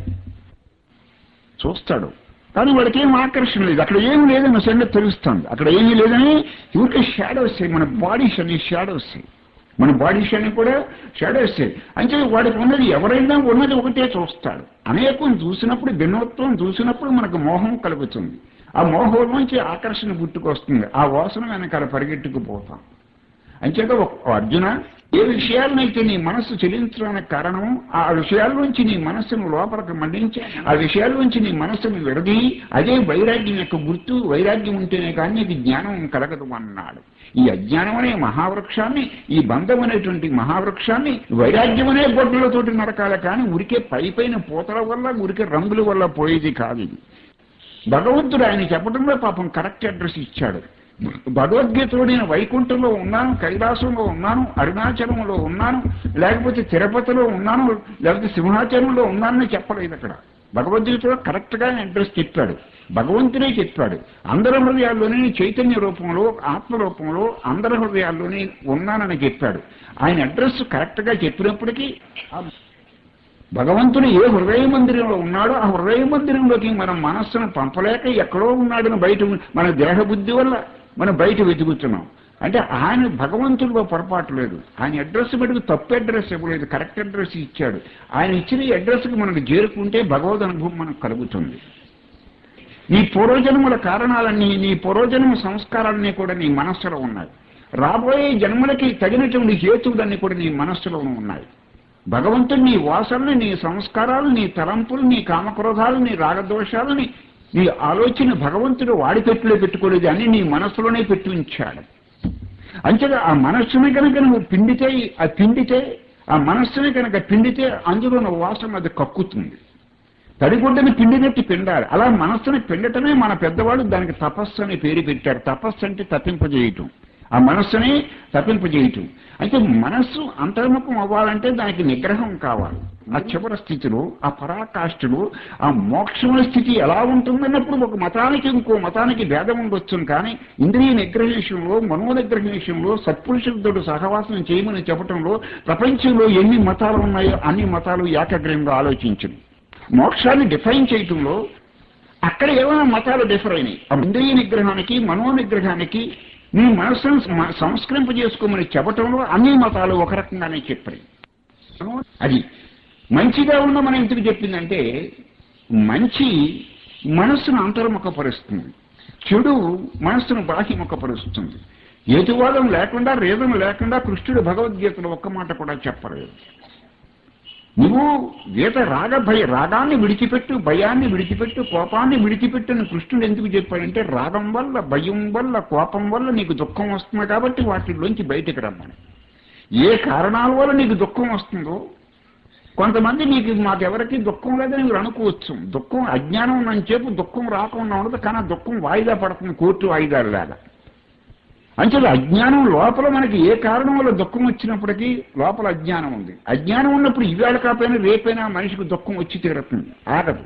చూస్తాడు కానీ వాడికి ఏం ఆకర్షణ లేదు అక్కడ ఏమి లేదని సంగతి తెలుస్తుంది అక్కడ ఏమీ లేదని ఊరికే షాడోస్ మన బాడీస్ అని షాడోస్ మన బాడీస్ అని కూడా షాడోస్ అంటే వాడికి ఉన్నది ఎవరైనా ఉన్నది ఒకటే చూస్తాడు అనేకం చూసినప్పుడు భిన్నత్వం చూసినప్పుడు మనకు మోహం కలుగుతుంది ఆ మోహంలోంచి ఆకర్షణ పుట్టుకొస్తుంది ఆ వాసన వెనకాల పరిగెట్టుకుపోతాం అంచేత ఒక అర్జున ఏ విషయాలనైతే నీ మనస్సు చెలించడానికి కారణం ఆ విషయాల్లోంచి నీ మనస్సును లోపలికి మళ్లించి ఆ విషయాల్లోంచి నీ మనస్సును విడది అదే వైరాగ్యం యొక్క గుర్తు వైరాగ్యం ఉంటేనే కానీ నీకు జ్ఞానం కలగదు అన్నాడు ఈ అజ్ఞానం అనే మహావృక్షాన్ని ఈ బంధం అనేటువంటి మహావృక్షాన్ని వైరాగ్యం అనే గొడ్డలతోటి నరకాల కానీ ఉరికే పై పైన పూతల వల్ల ఉరికే రంగుల వల్ల పోయేది కాదు ఇది భగవంతుడు ఆయన చెప్పడంలో పాపం కరెక్ట్ అడ్రస్ ఇచ్చాడు భగవద్గీతలో నేను వైకుంఠంలో ఉన్నాను కైలాసంలో ఉన్నాను అరుణాచలంలో ఉన్నాను లేకపోతే తిరుపతిలో ఉన్నాను లేకపోతే సింహాచలంలో ఉన్నానని చెప్పలేదు అక్కడ భగవద్గీతలో కరెక్ట్ గా అడ్రస్ చెప్పాడు భగవంతుడే చెప్పాడు అందరి హృదయాల్లోనే చైతన్య రూపంలో ఆత్మ రూపంలో అందరి హృదయాల్లోనే ఉన్నానని చెప్పాడు ఆయన అడ్రస్ కరెక్ట్ గా చెప్పినప్పటికీ ఆ భగవంతుడు ఏ హృదయ మందిరంలో ఉన్నాడో ఆ హృదయ మందిరంలోకి మనం మనస్సును పంపలేక ఎక్కడో ఉన్నాడని బయట మన దేహ బుద్ధి వల్ల మనం బయట వెతుకుతున్నాం అంటే ఆయన భగవంతుడిలో పొరపాటు లేదు ఆయన అడ్రస్ మటుకు తప్పు అడ్రస్ ఇవ్వలేదు కరెక్ట్ అడ్రస్ ఇచ్చాడు ఆయన ఇచ్చిన ఈ అడ్రస్కి మనకు చేరుకుంటే భగవద్ అనుభవం మనకు కలుగుతుంది నీ పూర్వజన్మల కారణాలన్నీ నీ పూర్వజన్మ సంస్కారాలన్నీ కూడా నీ మనస్సులో ఉన్నాయి రాబోయే జన్మలకి తగినటువంటి హేతువులన్నీ కూడా నీ మనస్సులో ఉన్నాయి భగవంతుడు నీ వాసనలు నీ సంస్కారాలు నీ తలంపులు నీ కామక్రోధాలు నీ రాగదోషాలని నీ ఆలోచన భగవంతుడు వాడి పెట్టులో పెట్టుకోలేదు అని నీ మనస్సులోనే పెట్టి ఉంచాడు అంచేత ఆ మనస్సుని కనుక నువ్వు పిండితే ఆ పిండితే ఆ మనస్సుని కనుక పిండితే అందులో ఉన్న వాసన అది కక్కుతుంది తడిగుడ్డని పిండినట్టు పిండాలి అలా మనస్సుని పిండటమే మన పెద్దవాళ్ళు దానికి తపస్సు అని పేరు పెట్టారు తపస్సు అంటే తప్పింపజేయటం ఆ మనస్సుని తప్పింపజేయటం అయితే మనస్సు అంతర్ముఖం అవ్వాలంటే దానికి నిగ్రహం కావాలి ఆ చివరి స్థితిలో ఆ పరాకాష్ఠలో ఆ మోక్షమైన స్థితి ఎలా ఉంటుందన్నప్పుడు ఒక మతానికి ఇంకో మతానికి భేదం ఉండొచ్చు కానీ ఇంద్రియ నిగ్రహ విషయంలో మనో నిగ్రహ విషయంలో సత్పురుషులతో సహవాసం చేయమని చెప్పడంలో ప్రపంచంలో ఎన్ని మతాలు ఉన్నాయో అన్ని మతాలు ఏకగ్రహంగా ఆలోచించింది మోక్షాన్ని డిఫైన్ చేయటంలో అక్కడ ఏమైనా మతాలు డిఫర్ అయినాయి ఆ ఇంద్రియ నిగ్రహానికి మనో నిగ్రహానికి నీ మనస్సును సమ- సంస్కరింపజేసుకోమని చెప్పటంలో అన్ని మతాలు ఒక రకంగానే చెప్పాయి అది మంచిగా ఉన్న మనం ఎందుకు చెప్పిందంటే మంచి మనస్సును అంతర్ముఖపరుస్తుంది చెడు మనస్సును బాహ్యముఖపరుస్తుంది హేతువాదం లేకుండా రీజన్ లేకుండా కృష్ణుడు భగవద్గీతలో ఒక్క మాట కూడా చెప్పలేదు నువ్వు గీత రాగ భయ రాగాన్ని విడిచిపెట్టు భయాన్ని విడిచిపెట్టు కోపాన్ని విడిచిపెట్టు అని కృష్ణుడు ఎందుకు చెప్పాడంటే రాగం వల్ల భయం వల్ల కోపం వల్ల నీకు దుఃఖం వస్తుంది కాబట్టి వాటిలోంచి బయటికి రమ్మని ఏ కారణాల వల్ల నీకు దుఃఖం వస్తుందో కొంతమంది నీకు మాకెవరికి దుఃఖం లేదని మీరు అనుకోవచ్చు దుఃఖం అజ్ఞానం ఉన్నని చెప్పు దుఃఖం రాకుండా ఉండదు కానీ ఆ దుఃఖం వాయిదా పడుతుంది కోర్టు వాయిదాలు లాగా అంచేది అజ్ఞానం లోపల మనకి ఏ కారణం వల్ల దుఃఖం వచ్చినప్పటికీ లోపల అజ్ఞానం ఉంది అజ్ఞానం ఉన్నప్పుడు ఇవాళ కాకపోయినా రేపైనా మనిషికి దుఃఖం వచ్చి తీరుతుంది ఆగదు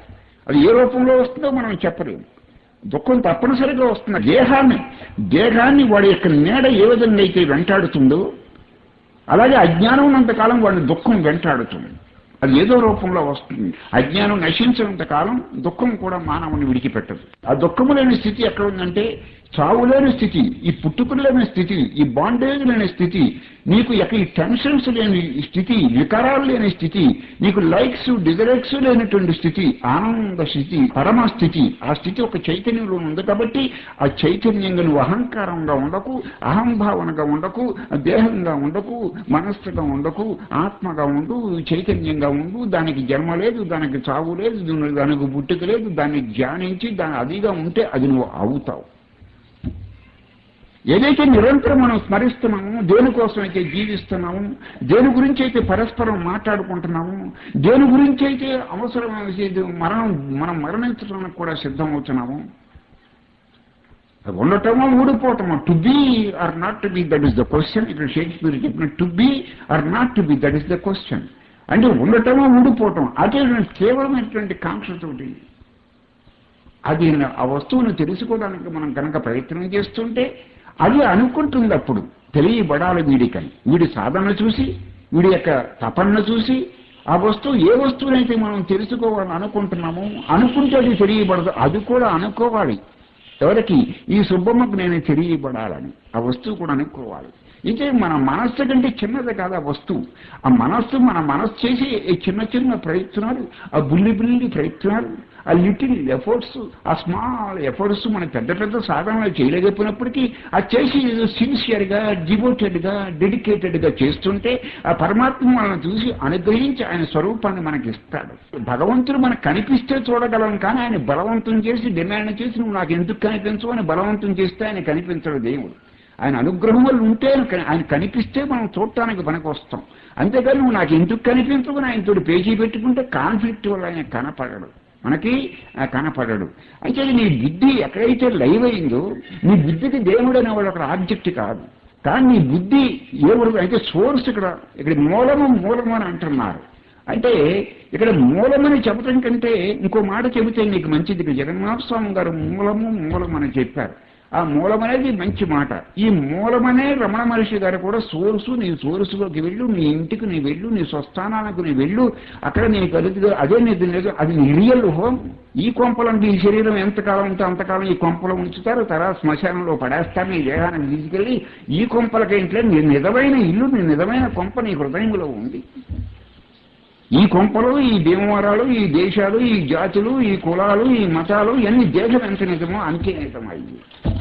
అది ఏ రూపంలో వస్తుందో మనం చెప్పలేము దుఃఖం తప్పనిసరిగా వస్తుంది దేహాన్ని దేహాన్ని వాడి యొక్క నీడ ఏ విధంగా అయితే వెంటాడుతుందో అలాగే అజ్ఞానం ఉన్నంతకాలం వాడిని దుఃఖం వెంటాడుతుంది అది ఏదో రూపంలో వస్తుంది అజ్ఞానం నశించినంత కాలం దుఃఖం కూడా మానవుని విడిచిపెట్టదు ఆ దుఃఖము లేని స్థితి ఎక్కడ ఉందంటే చావు లేని స్థితి ఈ పుట్టుకులు లేని స్థితి ఈ బాండేజ్ లేని స్థితి నీకు ఎక్కడ ఈ టెన్షన్స్ లేని స్థితి వికారాలు లేని స్థితి నీకు లైక్స్ డిజలైక్స్ లేనటువంటి స్థితి ఆనంద స్థితి పరమ స్థితి ఆ స్థితి ఒక చైతన్యంలో ఉంది కాబట్టి ఆ చైతన్యంగా నువ్వు అహంకారంగా ఉండకు అహంభావనగా ఉండకు దేహంగా ఉండకు మనస్సుగా ఉండకు ఆత్మగా ఉండు చైతన్యంగా ఉండు దానికి జన్మ లేదు దానికి చావు లేదు దానికి పుట్టుక లేదు దాన్ని ధ్యానించి దాని అదిగా ఉంటే అది నువ్వు అవుతావు ఏదైతే నిరంతరం మనం స్మరిస్తున్నామో దేనికోసం అయితే జీవిస్తున్నాము దేని గురించి అయితే పరస్పరం మాట్లాడుకుంటున్నాము దేని గురించి అయితే అవసరం మరణం మనం మరణించడానికి కూడా సిద్ధమవుతున్నాము ఉండటమో ఊడిపోవటమో to be or not to be that is the question ఇక్కడ షేక్స్పియర్ చెప్పిన to be or not to be that is the question అంటే ఉండటమో ఊడిపోవటం అదే కేవలమైనటువంటి కాంక్షతోటి అది ఆ వస్తువును తెలుసుకోవడానికి మనం కనుక ప్రయత్నం చేస్తుంటే అది అనుకుంటుంది అప్పుడు తెలియబడాలి వీడికని వీడి సాధన చూసి వీడి యొక్క తపన చూసి ఆ వస్తువు ఏ వస్తువునైతే మనం తెలుసుకోవాలని అనుకుంటున్నామో అనుకుంటే అది తెలియబడదు అది కూడా అనుకోవాలి ఎవరికి ఈ సుబ్బమ్మకు నేను తెలియబడాలని ఆ వస్తువు కూడా అనుకోవాలి అయితే మన మనస్సు కంటే చిన్నది కాదు ఆ వస్తువు ఆ మనస్సు మన మనస్సు చేసి ఈ చిన్న చిన్న ప్రయత్నాలు ఆ బుల్లి బుల్లి ప్రయత్నాలు ఆ లిటిల్ ఎఫర్ట్స్ ఆ స్మాల్ ఎఫర్ట్స్ మన పెద్ద పెద్ద సాధనలు చేయలేకపోయినప్పటికీ ఆ చేసి సిన్సియర్గా డివోటెడ్గా డెడికేటెడ్గా చేస్తుంటే ఆ పరమాత్మ మనల్ని చూసి అనుగ్రహించి ఆయన స్వరూపాన్ని మనకి ఇస్తాడు భగవంతుడు మనకు కనిపిస్తే చూడగలం కానీ ఆయన బలవంతం చేసి డిమాండ్ చేసి నువ్వు నాకు ఎందుకు కనిపించవు అని బలవంతం చేస్తే ఆయన కనిపించడు దేవుడు ఆయన అనుగ్రహం వల్ల ఉంటే ఆయన కనిపిస్తే మనం చూడటానికి పనికి వస్తాం అంతేకాని నువ్వు నాకు ఎందుకు కనిపించవు ఆయనతో పేజీ పెట్టుకుంటే కాన్ఫ్లిక్ట్ వల్ల ఆయన కనపడడు మనకి కనపడడు అయితే నీ బుద్ధి ఎక్కడైతే లైవ్ అయిందో నీ బుద్ధికి దేవుడు అనేవాడు ఒక ఆబ్జెక్ట్ కాదు కానీ నీ బుద్ధి ఏ వరకు అయితే సోర్స్ ఇక్కడ ఇక్కడ మూలము మూలము అని అంటున్నారు అంటే ఇక్కడ మూలమని చెప్పడం కంటే ఇంకో మాట చెబితే నీకు మంచిది జగన్మాధ స్వామి గారు మూలము మూలం అని చెప్పారు ఆ మూలం అనేది మంచి మాట ఈ మూలమనే రమణ మహర్షి గారు కూడా సోర్సు నీ సోర్సులోకి వెళ్ళు నీ ఇంటికి నీ వెళ్ళు నీ స్వస్థానానికి నీ వెళ్ళు అక్కడ నీ కలుగు అదే నీ అది నీ రియల్ హోమ్ ఈ కొంపలంటే ఈ శరీరం ఎంతకాలం ఉంటే అంతకాలం ఈ కొంపలో ఉంచుతారు తర్వాత శ్మశానంలో పడేస్తారు నీ దేహాన్ని తీసుకెళ్ళి ఈ కొంపలకేంట్లే నీ నిజమైన ఇల్లు నీ నిజమైన కొంప నీ హృదయంలో ఉంది ఈ కొంపలు ఈ భీమవరాలు ఈ దేశాలు ఈ జాతులు ఈ కులాలు ఈ మతాలు ఇవన్నీ దేశం ఎంత నిజమో అంతే నిజమైంది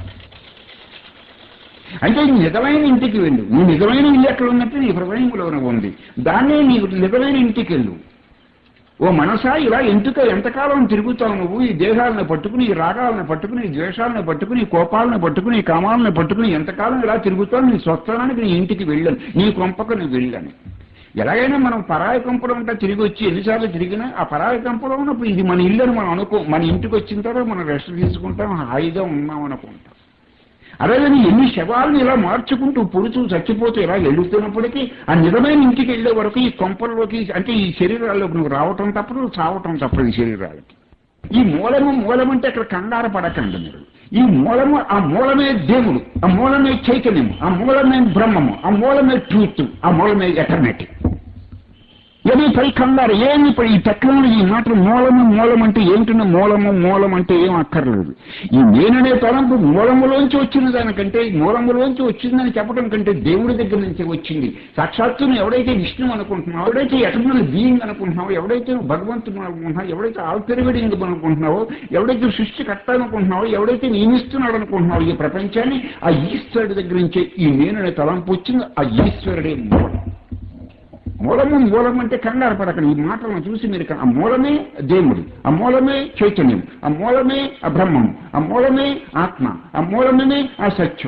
అంటే నీ నిజమైన ఇంటికి వెళ్ళు నీ నిజమైన ఇల్లు ఎక్కడ ఉన్నట్టు నీ హృదయంలోనే ఉంది దాన్నే నీ నిజమైన ఇంటికి వెళ్ళు ఓ మనసా ఇలా ఎందుక ఎంతకాలం తిరుగుతావు నువ్వు ఈ దేహాలను పట్టుకుని ఈ రాగాలను పట్టుకుని ఈ ద్వేషాలను పట్టుకుని ఈ కోపాలను పట్టుకుని ఈ కామాలను పట్టుకుని ఎంతకాలం ఇలా తిరుగుతావు నీ స్వస్థానానికి నీ ఇంటికి వెళ్ళను నీ కొంపకు నువ్వు వెళ్ళని ఎలాగైనా మనం పరాయి కంపలో ఉంటా తిరిగి వచ్చి ఎన్నిసార్లు తిరిగినా ఆ పరాయి కంపలో ఉన్నప్పుడు ఇది మన ఇల్లు అని మనం అనుకో మన ఇంటికి వచ్చిన తర్వాత మనం రెస్ట్ తీసుకుంటాం హాయిగా ఉన్నాం అనుకుంటాం అలాగని ఎన్ని శవాలను ఇలా మార్చుకుంటూ పుడుతూ చచ్చిపోతూ ఇలా వెళ్తున్నప్పటికీ ఆ నిజమైన ఇంటికి వెళ్లే వరకు ఈ కొంపల్లోకి అంటే ఈ శరీరాల్లోకి నువ్వు రావటం తప్పదు చావటం తప్పదు ఈ శరీరాలకి ఈ మూలము మూలమంటే అక్కడ కంగారు పడకండి మీరు ఈ మూలము ఆ మూలమే దేవుడు ఆ మూలమే చైతన్యము ఆ మూలమే బ్రహ్మము ఆ మూలమే ట్రూత్ ఆ మూలమే ఎటర్నెటీ ఏమీ పై కంగారు ఏమి ఇప్పుడు ఈ టెక్నాలజీ ఈ మాట మూలము మూలం అంటే ఏంటన్నా మూలము మూలం అంటే ఏం అక్కర్లేదు ఈ నేననే తలంపు మూలములోంచి వచ్చిన దానికంటే మూలములోంచి వచ్చిందని చెప్పడం కంటే దేవుడి దగ్గర నుంచి వచ్చింది సాక్షాత్తును ఎవడైతే విష్ణు అనుకుంటున్నావు ఎవడైతే ఎటర్నల్ బీయింగ్ అనుకుంటున్నావు ఎవడైతే భగవంతుడు అనుకుంటున్నావు ఎవడైతే ఆల్పెరివిడింగ్ అనుకుంటున్నావో ఎవడైతే సృష్టి కట్ట అనుకుంటున్నావో ఎవడైతే నియమిస్తున్నాడు అనుకుంటున్నావు ఈ ప్రపంచాన్ని ఆ ఈశ్వరుడి దగ్గర నుంచే ఈ నేననే తలంపు వచ్చింది ఆ ఈశ్వరుడే మూలం మూలము మూలం అంటే కంగారు పడకండి ఈ మాటలను చూసి మీరు ఆ మూలమే దేవుడు ఆ మూలమే చైతన్యం ఆ మూలమే ఆ బ్రహ్మం ఆ మూలమే ఆత్మ ఆ మూలమే ఆ సత్యం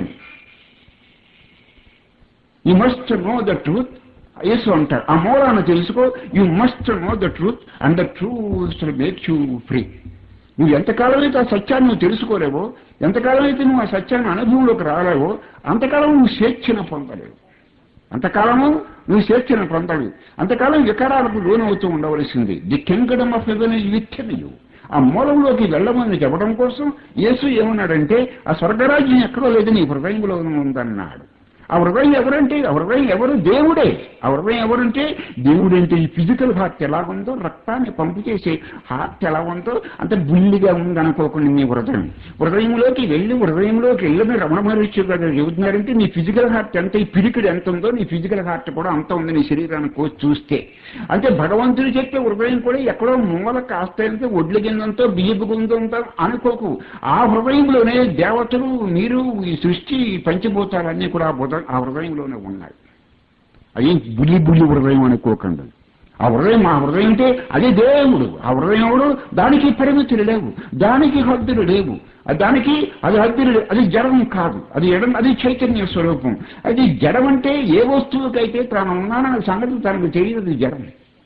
you must know the truth యేసు అంటారు ఆ మూలాన్ని తెలుసుకో you must know the truth and the truth make you free నువ్వు ఎంతకాలం అయితే ఆ సత్యాన్ని నువ్వు తెలుసుకోలేవో ఎంతకాలం అయితే నువ్వు ఆ సత్యాన్ని అనుభవంలోకి రాలేవో అంతకాలం నువ్వు స్వేచ్ఛను పొందలేవు అంతకాలము నువ్వు స్వేచ్ఛను పొందడు అంతకాలం వికారాలకు లోనవుతూ ఉండవలసింది the kingdom of heaven is with you ఆ మూలంలోకి వెళ్ళమని చెప్పడం కోసం యేసు ఏమన్నాడంటే ఆ స్వర్గరాజ్యం ఎక్కడో లేదు నీ హృదయంలో ఉందన్నాడు ఆ హృదయం ఎవరంటే ఆ హృదయం ఎవరు దేవుడే ఆ హృదయం ఎవరంటే దేవుడంటే ఈ ఫిజికల్ హార్ట్ ఎలా ఉందో రక్తాన్ని పంపు చేసే హార్ట్ ఎలా ఉందో అంత బుల్లిగా ఉందనుకోకుండా నీ హృదయం హృదయంలోకి వెళ్ళి హృదయంలోకి వెళ్ళిన రమణ మహర్షి గారు చెబుతున్నారంటే నీ ఫిజికల్ హార్ట్ ఎంత ఈ పిడికిడి ఎంత ఉందో నీ ఫిజికల్ హార్ట్ కూడా అంత ఉంది నీ శరీరాన్ని కోసి చూస్తే అంటే భగవంతుడు చెప్పే హృదయం కూడా ఎక్కడో మూల కాస్త ఒడ్ల గిందంతో బియ్యపు గుందంతో అనుకోకు ఆ హృదయంలోనే దేవతలు మీరు ఈ సృష్టి ఈ పంచభూతాలన్నీ కూడా ఆ బుధ- ఆ హృదయంలోనే ఉన్నాయి అది బుల్లి బుల్లి హృదయం అనుకోకండి ఆ హృదయం ఆ హృదయం అంటే అదే దేవుడు ఆ హృదయం ఎవడు దానికి పరిమితులు లేవు దానికి హద్దులు లేవు అది దానికి అది హద్దులు లేవు. అది జడం కాదు అది ఎడం అది చైతన్య స్వరూపం అది జడం అంటే ఏ వస్తువుకైతే తాను ఉన్నానన్న సంగతి తనకు తెలియదు జడం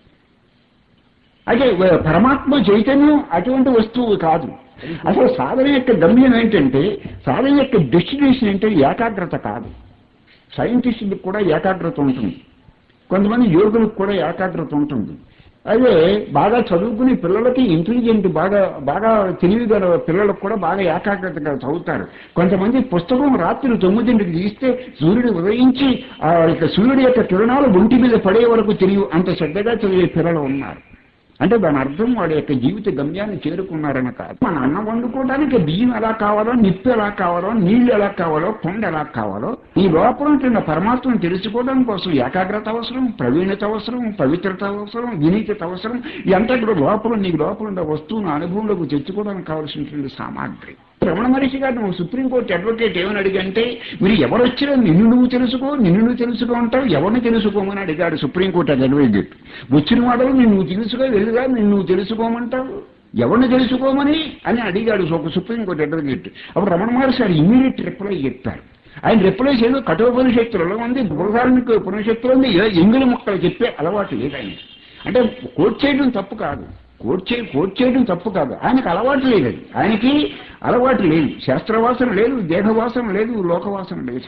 అయితే వ- పరమాత్మ చైతన్యం అటువంటి వస్తువు కాదు అసలు సాధన యొక్క గమ్యం ఏంటంటే సాధన యొక్క డెస్టినేషన్ అంటే ఏకాగ్రత కాదు సైంటిస్టులకు కూడా ఏకాగ్రత ఉంటుంది కొంతమంది యోగులకు కూడా ఏకాగ్రత ఉంటుంది అదే బాగా చదువుకునే పిల్లలకి ఇంటెలిజెంట్ బాగా బాగా తెలివిగల పిల్లలకు కూడా బాగా ఏకాగ్రతగా చదువుతారు కొంతమంది పుస్తకం రాత్రి తొమ్మిదింటికి తీస్తే సూర్యుడు ఉదయించి ఆ యొక్క సూర్యుడి యొక్క కిరణాలు ఒంటి మీద పడే వరకు తెలియవు అంత శ్రద్ధగా చదివే పిల్లలు ఉన్నారు అంటే దాని అర్థం వాడి యొక్క జీవిత గమ్యాన్ని చేరుకున్నారని కాదు మన అన్నం వండుకోవడానికి బియ్యం ఎలా కావాలో నిప్పు ఎలా కావాలో నీళ్లు ఎలా కావాలో కొండ ఎలా కావాలో ఈ లోపల ఉంటున్న పరమాత్మను తెలుసుకోవడం కోసం ఏకాగ్రత అవసరం ప్రవీణత అవసరం పవిత్రత అవసరం వినీతత అవసరం ఇదంతా కూడా లోపల నీకు లోపల ఉన్న వస్తువును అనుభవంలోకి తెచ్చుకోవడానికి కావాల్సినటువంటి సామాగ్రి రమణ మహర్షి గారు నువ్వు సుప్రీంకోర్టు అడ్వకేట్ ఏమని అడిగంటే మీరు ఎవరు వచ్చినా నిన్ను నువ్వు తెలుసుకో నిన్ను నువ్వు తెలుసుకో అంటావు ఎవరిని తెలుసుకోమని అడిగాడు సుప్రీంకోర్టు అడ్వకేట్ వచ్చిన వాడలు నిన్ను నువ్వు తెలుసుకో వెళ్ళుగా నిన్ను నువ్వు తెలుసుకోమంటావు ఎవరిని తెలుసుకోమని అని అడిగాడు ఒక సుప్రీంకోర్టు అడ్వకేట్ అప్పుడు రమణ మహర్షి గారు ఇమీడియట్ రిప్లై చెప్పారు ఆయన రిప్లై చేయదు కఠోపనిషత్తులలో ఉంది బృహదార్మిక ఉపనిషత్తులో ఉంది ఏ- ఎంగిలి ముక్కలు చెప్పే అలవాటు లేదు ఆయన అంటే కోట్ చేయడం తప్పు కాదు కోట్ చే కోట్ చేయడం తప్పు కాదు ఆయనకు అలవాటు లేదు అది. ఆయనకి అలవాటు లేదు శాస్త్రవాసన లేదు దేహవాసన లేదు లోకవాసన లేదు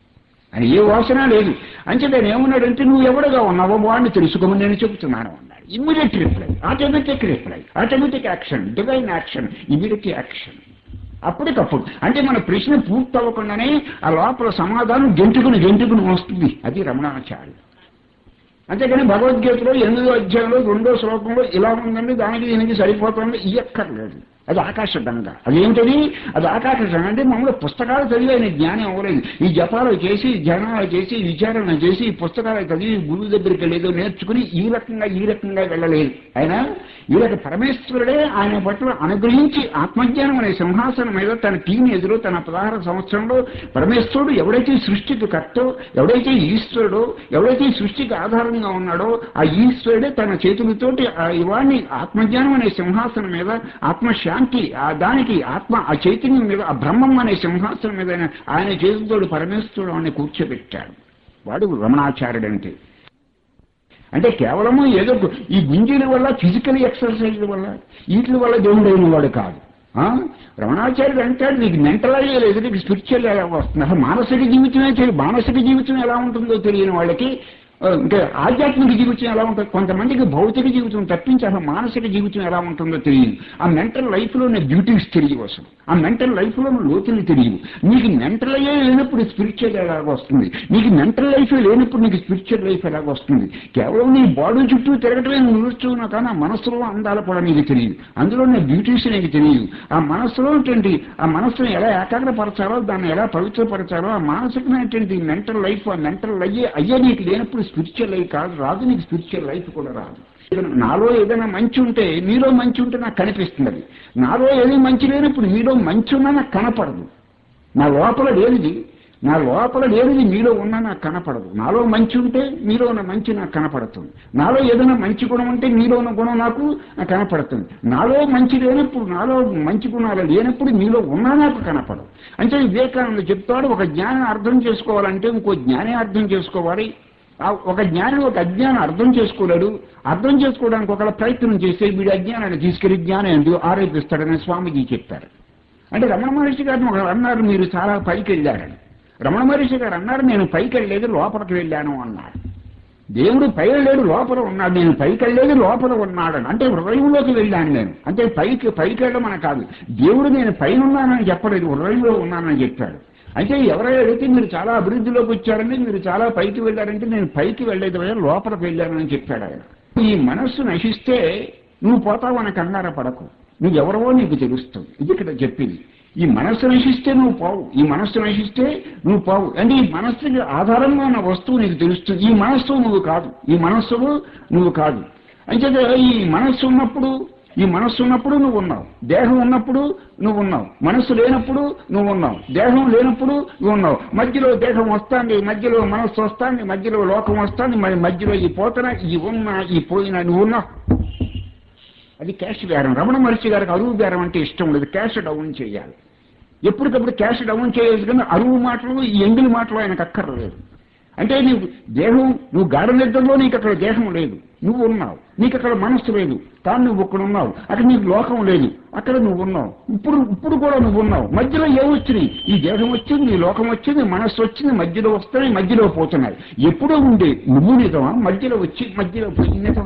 అని ఏ వాసన లేదు అంటే నేను ఏమన్నాడంటే నువ్వు ఎవడుగా ఉన్నావో వాడిని తెలుసుకోమని నేను చెబుతున్నాను అన్నాడు immediate reply automatic reply automatic action divine action immediate action అప్పటికప్పుడు అంటే మన ప్రశ్న పూర్తి అవ్వకుండానే ఆ లోపల సమాధానం గెంటుకుని గెంటుకుని వస్తుంది అది రమణాచార్య అంతేకాని భగవద్గీతలో ఎనిమిదో అధ్యాయంలో రెండో శ్లోకంలో ఇలా ఉందండి దానికి దీనికి సరిపోతుంది ఇయ్యక్కర్లేదు అది ఆకాశ గంగ అదేమిటది అది ఆకాశ గంగ అంటే మామూలు పుస్తకాలు చదివి ఆయన జ్ఞానం అవ్వలేదు ఈ జపాలు చేసి ధ్యానాలు చేసి విచారణ చేసి ఈ పుస్తకాలు చదివి గురువు దగ్గరికి వెళ్ళేదో నేర్చుకుని ఈ రకంగా ఈ రకంగా వెళ్ళలేదు ఆయన ఈ రక పరమేశ్వరుడే ఆయన పట్ల అనుగ్రహించి ఆత్మజ్ఞానం అనే సింహాసనం మీద తన టీనేజ్లో తన పదహారు సంవత్సరంలో పరమేశ్వరుడు ఎవడైతే సృష్టికి కర్తో ఎవడైతే ఈశ్వరుడో ఎవడైతే ఈ సృష్టికి ఆధారంగా ఉన్నాడో ఆ ఈశ్వరుడే తన చేతులతోటి ఆ ఇవాన్ని ఆత్మజ్ఞానం అనే సింహాసనం మీద ఆత్మశాంతి ఆ దానికి ఆత్మ ఆ చైతన్యం మీద ఆ బ్రహ్మం అనే సింహాసనం మీద ఆయన- ఆయన చేతులతోటి పరమేశ్వరుడు అని కూర్చోబెట్టాడు వాడు రమణాచార్యుడు అంటే అంటే కేవలము ఏదో ఒక- ఈ గుంజీల వల్ల ఫిజికల్ ఎక్సర్సైజ్ వల్ల వీటి వల్ల దేవుడైన వాడు కాదు ఆ? రమణాచార్యుడు అంటాడు నీకు మెంటల్ అయ్యే లేదు నీకు స్పిరిచువల్ ఎలా వస్తుంది అసలు మానసిక జీవితమే తెలియదు మానసిక జీవితం ఎలా ఉంటుందో తెలియని వాళ్ళకి ఆ, ఇంకా ఆధ్యాత్మిక జీవితం ఎలా ఉంటుంది కొంతమందికి భౌతిక జీవితం తప్పించి అసలు మానసిక జీవితం ఎలా ఉంటుందో తెలియదు ఆ మెంటల్ లైఫ్లోనే బ్యూటీస్ తెలియవు అసలు ఆ మెంటల్ లైఫ్లో లోతులు తెలియవు నీకు మెంటల్ అయ్యే లేనప్పుడు స్పిరిచువల్ ఎలాగ వస్తుంది నీకు మెంటల్ లైఫ్ లేనప్పుడు నీకు స్పిరిచువల్ లైఫ్ ఎలాగ వస్తుంది కేవలం నీ బాడీ చుట్టూ తిరగటమే నువ్వు నేర్చుకున్నా కానీ ఆ మనసులో అందాల కూడా నీకు తెలియదు అందులో నీ బ్యూటీస్ నీకు తెలియదు ఆ మనసులో ఏంటంటే ఆ మనసును ఎలా ఏకాగ్రపరచాలో దాన్ని ఎలా పవిత్రపరచాలో ఆ మానసికమైనటువంటి మెంటల్ లైఫ్ ఆ మెంటల్ అయ్యే అయ్యే నీకు లేనప్పుడు స్పిరిచువల్ లైఫ్ కాదు రాదు నీకు స్పిరిచువల్ లైఫ్ కూడా రాదు ఏదైనా- నాలో ఏదైనా మంచి ఉంటే మీలో మంచి ఉంటే నాకు కనిపిస్తుంది అది నాలో ఏది మంచి లేనప్పుడు మీలో మంచి ఉన్నా నాకు కనపడదు నా లోపల లేనిది నా లోపల లేనిది మీలో ఉన్నా నాకు కనపడదు నాలో మంచి ఉంటే మీలో ఉన్న మంచి నాకు కనపడుతుంది నాలో ఏదైనా మంచి గుణం ఉంటే మీలో ఉన్న గుణం నాకు నాకు కనపడుతుంది నాలో మంచి లేనప్పుడు నాలో మంచి గుణాలు లేనప్పుడు మీలో ఉన్నా నాకు కనపడదు అంటే వివేకానంద చెప్తాడు ఒక జ్ఞానం అర్థం చేసుకోవాలంటే ఇంకో జ్ఞానే అర్థం చేసుకోవాలి ఆ ఒక జ్ఞాని ఒక అజ్ఞానం అర్థం చేసుకోలేడు అర్థం చేసుకోవడానికి ఒకవేళ ప్రయత్నం చేస్తే వీడి అజ్ఞానాన్ని తీసుకెళ్లి జ్ఞానం ఎందుకు ఆరోపిస్తాడని స్వామిజీ చెప్పారు అంటే రమణ మహర్షి గారిని ఒకరు అన్నారు మీరు చాలా పైకి వెళ్ళారని రమణ మహర్షి గారు అన్నారు నేను పైకి వెళ్ళలేదు లోపలికి వెళ్ళాను అన్నారు దేవుడు పైన లేడు లోపల ఉన్నాడు నేను పైకి వెళ్ళేది లోపల ఉన్నాడని అంటే హృదయంలోకి వెళ్ళాను నేను అంటే పైకి పైకి వెళ్ళమని కాదు దేవుడు నేను పైన ఉన్నానని చెప్పలేదు హృదయంలో ఉన్నానని చెప్పాడు అయితే ఎవరైనా అడిగితే మీరు చాలా అభివృద్ధిలోకి వచ్చారండి మీరు చాలా పైకి వెళ్ళారంటే నేను పైకి వెళ్ళేది వల్ల లోపలికి వెళ్ళానని చెప్పాడు ఆయన ఈ మనస్సు నశిస్తే నువ్వు పోతావు అని కంగార పడకు నువ్వెవరవో నీకు తెలుస్తుంది ఇది ఇక్కడ చెప్పింది ఈ మనస్సు నశిస్తే నువ్వు పోవు ఈ మనస్సు నశిస్తే నువ్వు పోవు అంటే ఈ మనస్సుకి ఆధారంగా ఉన్న వస్తువు నీకు తెలుస్తుంది ఈ మనస్సు నువ్వు కాదు ఈ మనస్సువు నువ్వు కాదు అంచేత ఈ మనస్సు ఉన్నప్పుడు ఈ మనస్సు ఉన్నప్పుడు నువ్వు ఉన్నావు దేహం ఉన్నప్పుడు నువ్వు ఉన్నావు మనస్సు లేనప్పుడు నువ్వు ఉన్నావు దేహం లేనప్పుడు నువ్వు ఉన్నావు మధ్యలో దేహం వస్తాంది మధ్యలో మనస్సు వస్తాంది మధ్యలో లోకం వస్తాంది మరి మధ్యలో ఈ పోతన ఈ ఉన్న ఈ పోయిన నువ్వు ఉన్నావు అది క్యాష్ బేరం రమణ మహర్షి గారికి అరువు బేరం అంటే ఇష్టం లేదు క్యాష్ డౌన్ చేయాలి ఎప్పటికప్పుడు క్యాష్ డౌన్ చేయొచ్చు కానీ అరువు మాటలు ఈ ఎంగిలి మాటలు ఆయనకు అక్కర్లేదు అంటే నీకు దేహం నువ్వు గాఢ నిద్రలో నీకు అక్కడ దేహం లేదు నువ్వు ఉన్నావు నీకు అక్కడ మనస్సు లేదు కానీ నువ్వు ఇక్కడ ఉన్నావు అక్కడ నీకు లోకం లేదు అక్కడ నువ్వు ఉన్నావు ఇప్పుడు ఇప్పుడు కూడా నువ్వు ఉన్నావు మధ్యలో ఏమొచ్చినాయి ఈ దేహం వచ్చింది ఈ లోకం వచ్చింది మనస్సు వచ్చింది మధ్యలో వస్తున్నాయి మధ్యలో పోతున్నాయి ఎప్పుడో ఉండే నువ్వు నిజమా మధ్యలో వచ్చి మధ్యలో పోయి నిజమా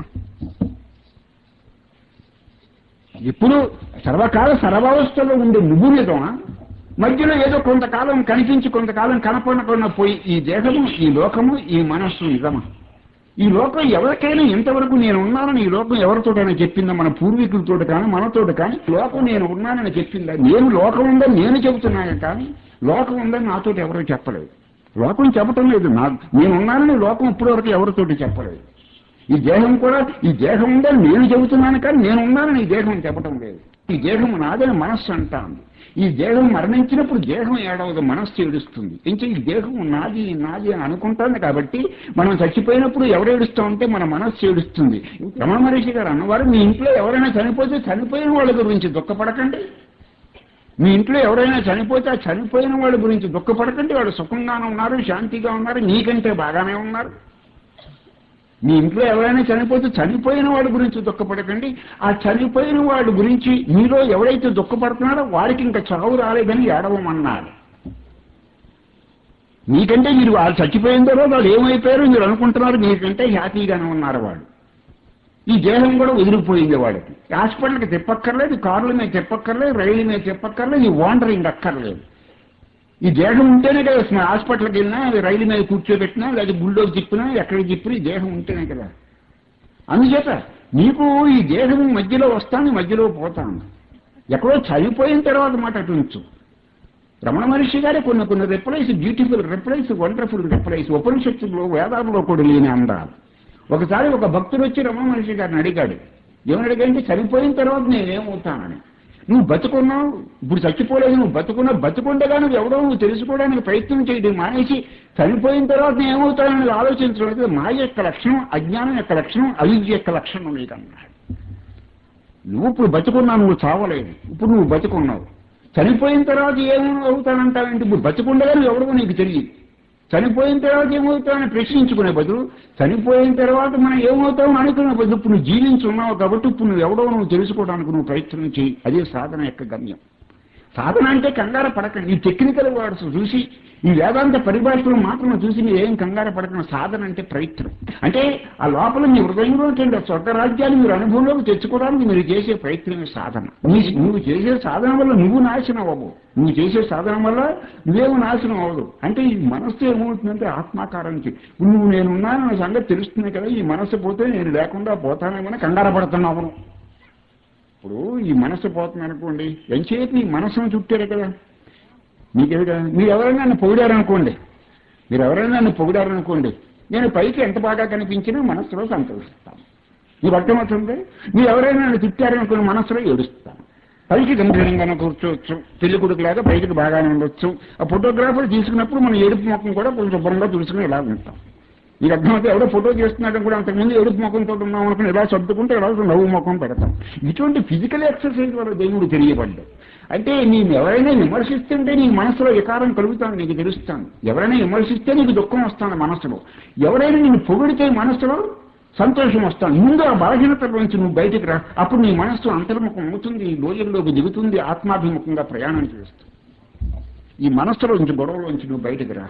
ఇప్పుడు సర్వకాల సర్వావస్థలో ఉండే నువ్వు నిజమా మధ్యలో ఏదో కొంతకాలం కనిపించి కొంతకాలం కనపడకుండా పోయి ఈ దేహము ఈ లోకము ఈ మనస్సు నిజమా ఈ లోకం ఎవరికైనా ఇంతవరకు నేను ఉన్నానని ఈ లోకం ఎవరితోటైనా చెప్పిందా మన పూర్వీకులతో కానీ మనతోటి కానీ లోకం నేను ఉన్నానని చెప్పిందా నేను లోకం ఉందని నేను చెబుతున్నాను కానీ లోకం ఉందని నాతోటి ఎవరో చెప్పలేదు లోకం చెప్పటం లేదు నా నేను ఉన్నానని లోకం ఇప్పటివరకు ఎవరితోటి చెప్పలేదు ఈ దేహం కూడా ఈ దేహం ఉందని నేను చెబుతున్నాను కానీ నేను ఉన్నానని ఈ దేహం చెప్పటం లేదు ఈ దేహం నాదని మనస్సు అంటాను ఈ దేహం మరణించినప్పుడు దేహం ఏడవదు మనస్సు ఏడుస్తుంది ఇంకా ఈ దేహం నాది నాది అని అనుకుంటాను కాబట్టి మనం చచ్చిపోయినప్పుడు ఎవరు ఏడుస్తా ఉంటే మన మనస్సు ఏడుస్తుంది రమణ మహర్షి గారు అన్నవారు మీ ఇంట్లో ఎవరైనా చనిపోతే చనిపోయిన వాళ్ళ గురించి దుఃఖపడకండి మీ ఇంట్లో ఎవరైనా చనిపోతే ఆ చనిపోయిన వాళ్ళ గురించి దుఃఖపడకండి వాళ్ళు సుఖంగానే ఉన్నారు శాంతిగా ఉన్నారు నీకంటే బాగానే ఉన్నారు మీ ఇంట్లో ఎవరైనా చనిపోతే చనిపోయిన వాడి గురించి దుఃఖపడకండి ఆ చనిపోయిన వాడి గురించి మీలో ఎవరైతే దుఃఖపడుతున్నారో వాడికి ఇంకా చావు రాలేదని ఏడవమన్నారు మీకంటే మీరు వాళ్ళు చచ్చిపోయిన తర్వాత వాళ్ళు ఏమైపోయారో మీరు అనుకుంటున్నారు మీకంటే హ్యాపీగానే ఉన్నారు వాళ్ళు ఈ దేహం కూడా వదిలిపోయింది వాడికి హాస్పిటల్కి తిప్పక్కర్లేదు కార్ల మీద తిప్పక్కర్లేదు రైలు మీద తిప్పక్కర్లేదు ఈ వాండరింగ్ అక్కర్లేదు ఈ దేహం ఉంటేనే కదా అసలు హాస్పిటల్కి వెళ్ళినా రైలు మీద కూర్చోబెట్టినా లేదా బుల్డోకి తిప్పినా ఎక్కడికి తిప్పినా ఈ దేహం ఉంటేనే కదా అందుచేత నీకు ఈ దేహం మధ్యలో వస్తాను మధ్యలో పోతాను ఎక్కడో చనిపోయిన తర్వాత మాట అటు ఉంచు రమణ మహర్షి గారే కొన్ని కొన్ని replies beautiful replies wonderful replies ఉపనిషత్తులో వేదాల్లో కూడా లేని అందాలు ఒకసారి ఒక భక్తుడు వచ్చి రమణ మహర్షి గారిని అడిగాడు ఏమని అడిగాడంటే చనిపోయిన తర్వాత నేనేమవుతానని నువ్వు బతుకున్నావు ఇప్పుడు చచ్చిపోలేదు నువ్వు బతుకున్నావు బతుకుండగా నువ్వు ఎవడో నువ్వు తెలుసుకోవడానికి ప్రయత్నం చేయడం మానేసి చనిపోయిన తర్వాత నేను ఏమవుతానని ఆలోచించడం అయితే మాయ యొక్క లక్షణం అజ్ఞానం యొక్క లక్షణం అవిద్య యొక్క లక్షణం లేదన్నాడు నువ్వు ఇప్పుడు బతుకున్నావు నువ్వు చావలేదు ఇప్పుడు నువ్వు బతుకున్నావు చనిపోయిన తర్వాత ఏమవుతానంటావేంటి ఇప్పుడు బతుకుండగా నువ్వు ఎవడో నీకు తెలియదు చనిపోయిన తర్వాత ఏమవుతామని ప్రశ్నించుకునే బదులు చనిపోయిన తర్వాత మనం ఏమవుతామని అనుకునే బదులు ఇప్పుడు నువ్వు జీవించున్నావు కాబట్టి ఇప్పుడు నువ్వు ఎవడో నువ్వు తెలుసుకోవడానికి నువ్వు ప్రయత్నం చేయి అదే సాధన యొక్క గమ్యం సాధన అంటే కంగార పడకండి ఈ టెక్నికల్ వర్డ్స్ చూసి ఈ వేదాంత పరిభాషలో మాత్రం చూసి మీరు ఏం కంగార పడకండి సాధన అంటే ప్రయత్నం అంటే ఆ లోపల మీ హృదయంలో ఉంటే స్వర్గ రాజ్యాన్ని మీరు అనుభవంలోకి తెచ్చుకోవడానికి మీరు చేసే ప్రయత్నమే సాధన నీ నువ్వు చేసే సాధన వల్ల నువ్వు నాశనం అవ్వవు నువ్వు చేసే సాధన వల్ల నువ్వేమో నాశనం అవ్వదు అంటే ఈ మనస్సు ఏమవుతుందంటే ఆత్మాకారానికి ఇప్పుడు నువ్వు నేనున్నానన్న సంగతి తెలుస్తుంది కదా ఈ మనస్సు పోతే నేను లేకుండా పోతానేమని కంగార పడుతున్నావు ఇప్పుడు ఈ మనస్సు పోతుంది అనుకోండి ఎంచేతి ఈ మనస్సును చుట్టారు కదా మీకేదా మీరు ఎవరైనా నన్ను పొగిడారనుకోండి మీరు ఎవరైనా నన్ను పొగిడారనుకోండి నేను పైకి ఎంత బాగా కనిపించినా మనస్సులో సంతోషిస్తాను మీరు అర్థమవుతుంది మీరు ఎవరైనా నన్ను తిట్టారనుకుని మనస్సులో ఏడుస్తాను పైకి గంభీరంగానే కూర్చోవచ్చు పెళ్లి కొడుకులాగా పైకి బాగానే ఉండొచ్చు ఆ ఫోటోగ్రాఫర్ తీసుకున్నప్పుడు మన ఏడుపు ముఖం కూడా కొంచెం శుభ్రంగా చూసుకుని ఇలా ఉంటాం మీకు అర్థమైతే ఎవడో ఫోటో చేస్తున్నాడని కూడా అంతకుముందు ఏడుపు ముఖంతో ఉన్నాం అనుకుని ఇలా సర్దుకుంటే ఇలా నవ్వు ముఖం పెడతాం ఇటువంటి ఫిజికల్ ఎక్సర్సైజ్ వల్ల దేవుడు తెలియబడ్డాడు అంటే నేను ఎవరైనా విమర్శిస్తుంటే నీ మనసులో వికారం కలుగుతాను నీకు తెలుస్తాను ఎవరైనా విమర్శిస్తే నీకు దుఃఖం వస్తాను మనసులో ఎవరైనా నేను పొగిడితే మనసులో సంతోషం వస్తాను ముందు ఆ బలహీనతలోంచి నువ్వు బయటికి రా అప్పుడు నీ మనస్సు అంతర్ముఖం అవుతుంది లోయల్లోకి దిగుతుంది ఆత్మాభిముఖంగా ప్రయాణం చేస్తుంది ఈ మనస్సులోంచి గొడవలోంచి నువ్వు బయటికి రా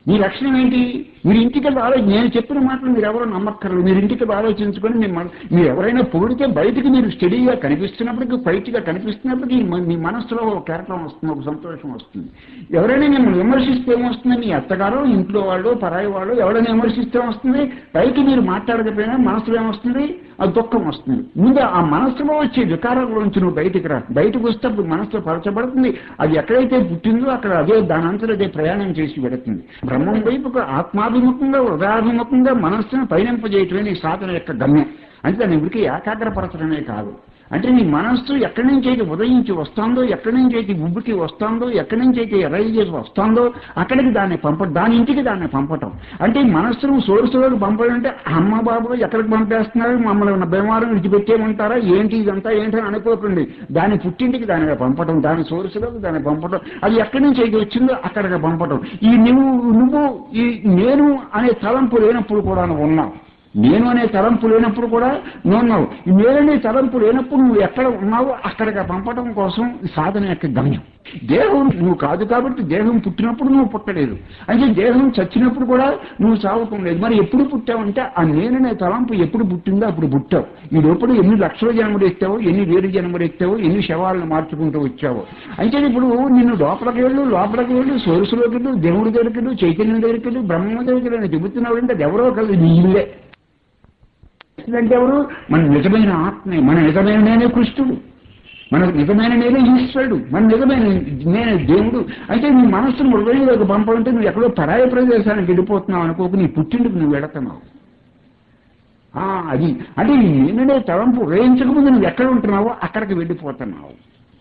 మీ లక్షణం ఏంటి మీరు ఇంటికి వెళ్ళి ఆలోచి నేను చెప్పిన మాటలు మీరు ఎవరో నమ్మక్కర్లేదు మీరు ఇంటికి వెళ్ళి ఆలోచించుకొని మీ మన- మీరు ఎవరైనా పొగిడితే బయటికి మీరు స్టడీగా కనిపిస్తున్నప్పటికీ ఫైట్గా కనిపిస్తున్నప్పటికీ మీ- మీ మనసులో ఒక కేరళం వస్తుంది ఒక సంతోషం వస్తుంది ఎవరైనా మిమ్మల్ని విమర్శిస్తే ఏమొస్తుంది మీ అత్తగారు ఇంట్లో వాళ్ళు పరాయి వాళ్ళు ఎవరైనా విమర్శిస్తే వస్తుంది పైకి మీరు మాట్లాడకపోయినా మనసులో ఏమొస్తుంది ఆ దుఃఖం వస్తుంది ముందు ఆ మనసులో వచ్చే వికారంలోంచి నువ్వు బయటికి రా బయటకు వస్తే అప్పుడు మనసులో పరచబడుతుంది అది ఎక్కడైతే పుట్టిందో అక్కడ అదే దానంతరం అదే ప్రయాణం చేసి పెడుతుంది బ్రహ్మం వైపుకు ఆత్మాభిముఖంగా హృదయాభిముఖంగా మనస్సును పయనింపజేయటమే నీ సాధన యొక్క గమ్యం అంటే దాని ఉరికి ఏకాగ్రపరచడమే కాదు అంటే నీ మనస్సు ఎక్కడి నుంచి అయితే ఉదయించి వస్తుందో ఎక్కడి నుంచి అయితే ఉబ్బుకి వస్తుందో ఎక్కడి నుంచి అయితే ఎర్రయి చేసి వస్తుందో అక్కడికి దాన్ని పంప దాని ఇంటికి దాన్ని పంపటం అంటే ఈ మనస్సును సోర్సులోకి పంపడం అంటే అమ్మ బాబు ఎక్కడికి పంపేస్తున్నారు మమ్మల్ని బీమారం విడిచిపెట్టేయమంటారా ఏంటి ఇదంతా ఏంటని అనుకోకండి దాని పుట్టింటికి దానిగా పంపటం దాని సోర్సులోకి దాన్ని పంపటం అది ఎక్కడి నుంచి అయితే వచ్చిందో అక్కడికి పంపటం ఈ నువ్వు నువ్వు ఈ నేను అనే తలంపు లేనప్పుడు కూడా నువ్వు ఉన్నావు నేను అనే తలంపు లేనప్పుడు కూడా నువ్వు ఉన్నావు ఈ నేననే తలంపు లేనప్పుడు నువ్వు ఎక్కడ ఉన్నావో అక్కడికి పంపడం కోసం ఈ సాధన యొక్క గమ్యం దేహం నువ్వు కాదు కాబట్టి దేహం పుట్టినప్పుడు నువ్వు పుట్టలేదు అంటే దేహం చచ్చినప్పుడు కూడా నువ్వు చావటం లేదు మరి ఎప్పుడు పుట్టావంటే ఆ నేననే తలంపు ఎప్పుడు పుట్టిందో అప్పుడు పుట్టావు ఈ లోపల ఎన్ని లక్షల జన్మలు ఎత్తావో ఎన్ని వేలు జన్మలు ఎత్తావో ఎన్ని శవాలను మార్చుకుంటూ వచ్చావో అంటే ఇప్పుడు నిన్ను లోపలికి వెళ్ళు లోపలికి వెళ్ళు సోర్సులోకి వెళ్ళు దేవుడి దగ్గరికి వెళ్ళు చైతన్యం దగ్గరికి వెళ్ళు బ్రహ్మ దగ్గరికి వెళ్ళు అని చెబుతున్నావు అంటే అది ఎవరో కలిసి నీ ఇల్లే అంటే ఎవరు మన నిజమైన ఆత్మే మన నిజమైన నేనే కృష్ణుడు మన నిజమైన నేనే ఈశ్వరుడు మన నిజమైన నేనే దేవుడు అయితే నీ మనస్సును హృదయంలోకి పంపాలంటే నువ్వు ఎక్కడో పరాయ ప్రదేశానికి వెళ్ళిపోతున్నావు అనుకోకు నీ పుట్టింటికి నువ్వు వెళుతున్నావు ఆ, అది అంటే ఈ నేననే తలంపు వేయించకముందు నువ్వు ఎక్కడ ఉంటున్నావో అక్కడికి వెళ్ళిపోతున్నావు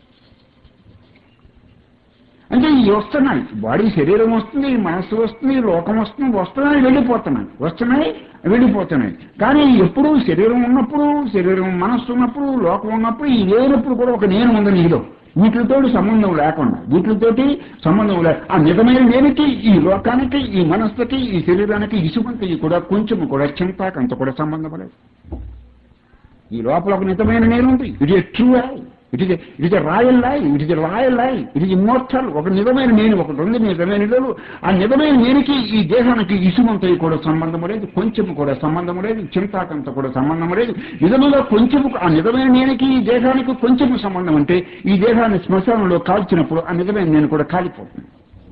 అంటే ఇవి వస్తున్నాయి బాడీ శరీరం వస్తుంది ఈ మనస్సు వస్తుంది ఈ లోకం వస్తుంది వస్తున్నాయి వెళ్ళిపోతున్నాయి వస్తున్నాయి వెళ్ళిపోతున్నాయి కానీ ఎప్పుడు శరీరం ఉన్నప్పుడు శరీరం మనస్సు ఉన్నప్పుడు లోకం ఉన్నప్పుడు ఈ లేనప్పుడు కూడా ఒక నేను ఉంది నీలో వీటితో సంబంధం లేకుండా వీటితోటి సంబంధం లే ఆ నిజమైన నేనికి ఈ లోకానికి ఈ మనస్సుకి ఈ శరీరానికి ఇసుమంతకి కూడా కొంచెం కూడా చింతాకంత కూడా సంబంధం లేదు ఈ లోపల ఒక నిజమైన నేను ఉంది it is true I it is it is really it is really it is immortal ఒక నిజమైన నేను ఒకటి ఉంది నిజమైన నేను ఆ నిజమైన నేనికి ఈ దేహానికి ఇసుమంత కూడా సంబంధం లేదు కొంచెం కూడా సంబంధం లేదు చింతాకంత కూడా సంబంధం లేదు నిజంగా కొంచెం ఆ నిజమైన నేనికి ఈ దేహానికి కొంచెం సంబంధం అంటే ఈ దేహాన్ని శ్మశానంలో కాల్చినప్పుడు ఆ నిజమైన నేను కూడా కాలిపోతుంది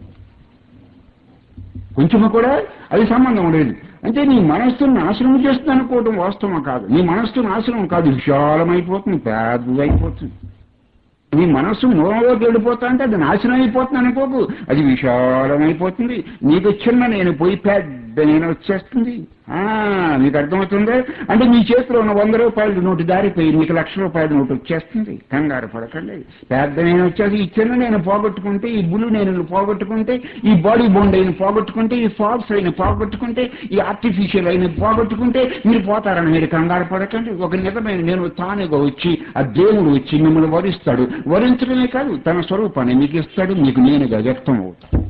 కొంచెము కూడా అది సంబంధం లేదు అంటే నీ మనస్సును నాశనం చేస్తుంది అనుకోవడం వాస్తవం కాదు నీ మనస్సు నాశనం కాదు విశాలమైపోతుంది పెద్దదైపోతుంది నీ మనస్సు మూలంలోకి వెళ్ళిపోతా అంటే అది నాశనం అయిపోతుంది అనుకోకు అది విశాలమైపోతుంది నీకు చిన్న నేను పోయి పెద్ద నేను వచ్చేస్తుంది ఆ మీకు అర్థమవుతుందా అంటే మీ చేతిలో ఉన్న వంద రూపాయలు నోటు దారిపోయి మీకు లక్ష రూపాయల నోటు వచ్చేస్తుంది కంగారు పడకండి పెద్ద నేను వచ్చేసి ఈ చిన్న నేను పోగొట్టుకుంటే ఈ బులు నేను పోగొట్టుకుంటే ఈ బాడీ బోండ్ అయిన పోగొట్టుకుంటే ఈ ఫాల్స్ అయిన పోగొట్టుకుంటే ఈ ఆర్టిఫిషియల్ అయిన పోగొట్టుకుంటే మీరు పోతారని మీరు కంగారు పడకండి ఒక నిజమైన నేను తానుగా వచ్చి ఆ దేవుడు వచ్చి మిమ్మల్ని వరిస్తాడు వరించడమే కాదు తన స్వరూపాన్ని మీకు ఇస్తాడు మీకు నేనుగా వ్యక్తం అవుతాడు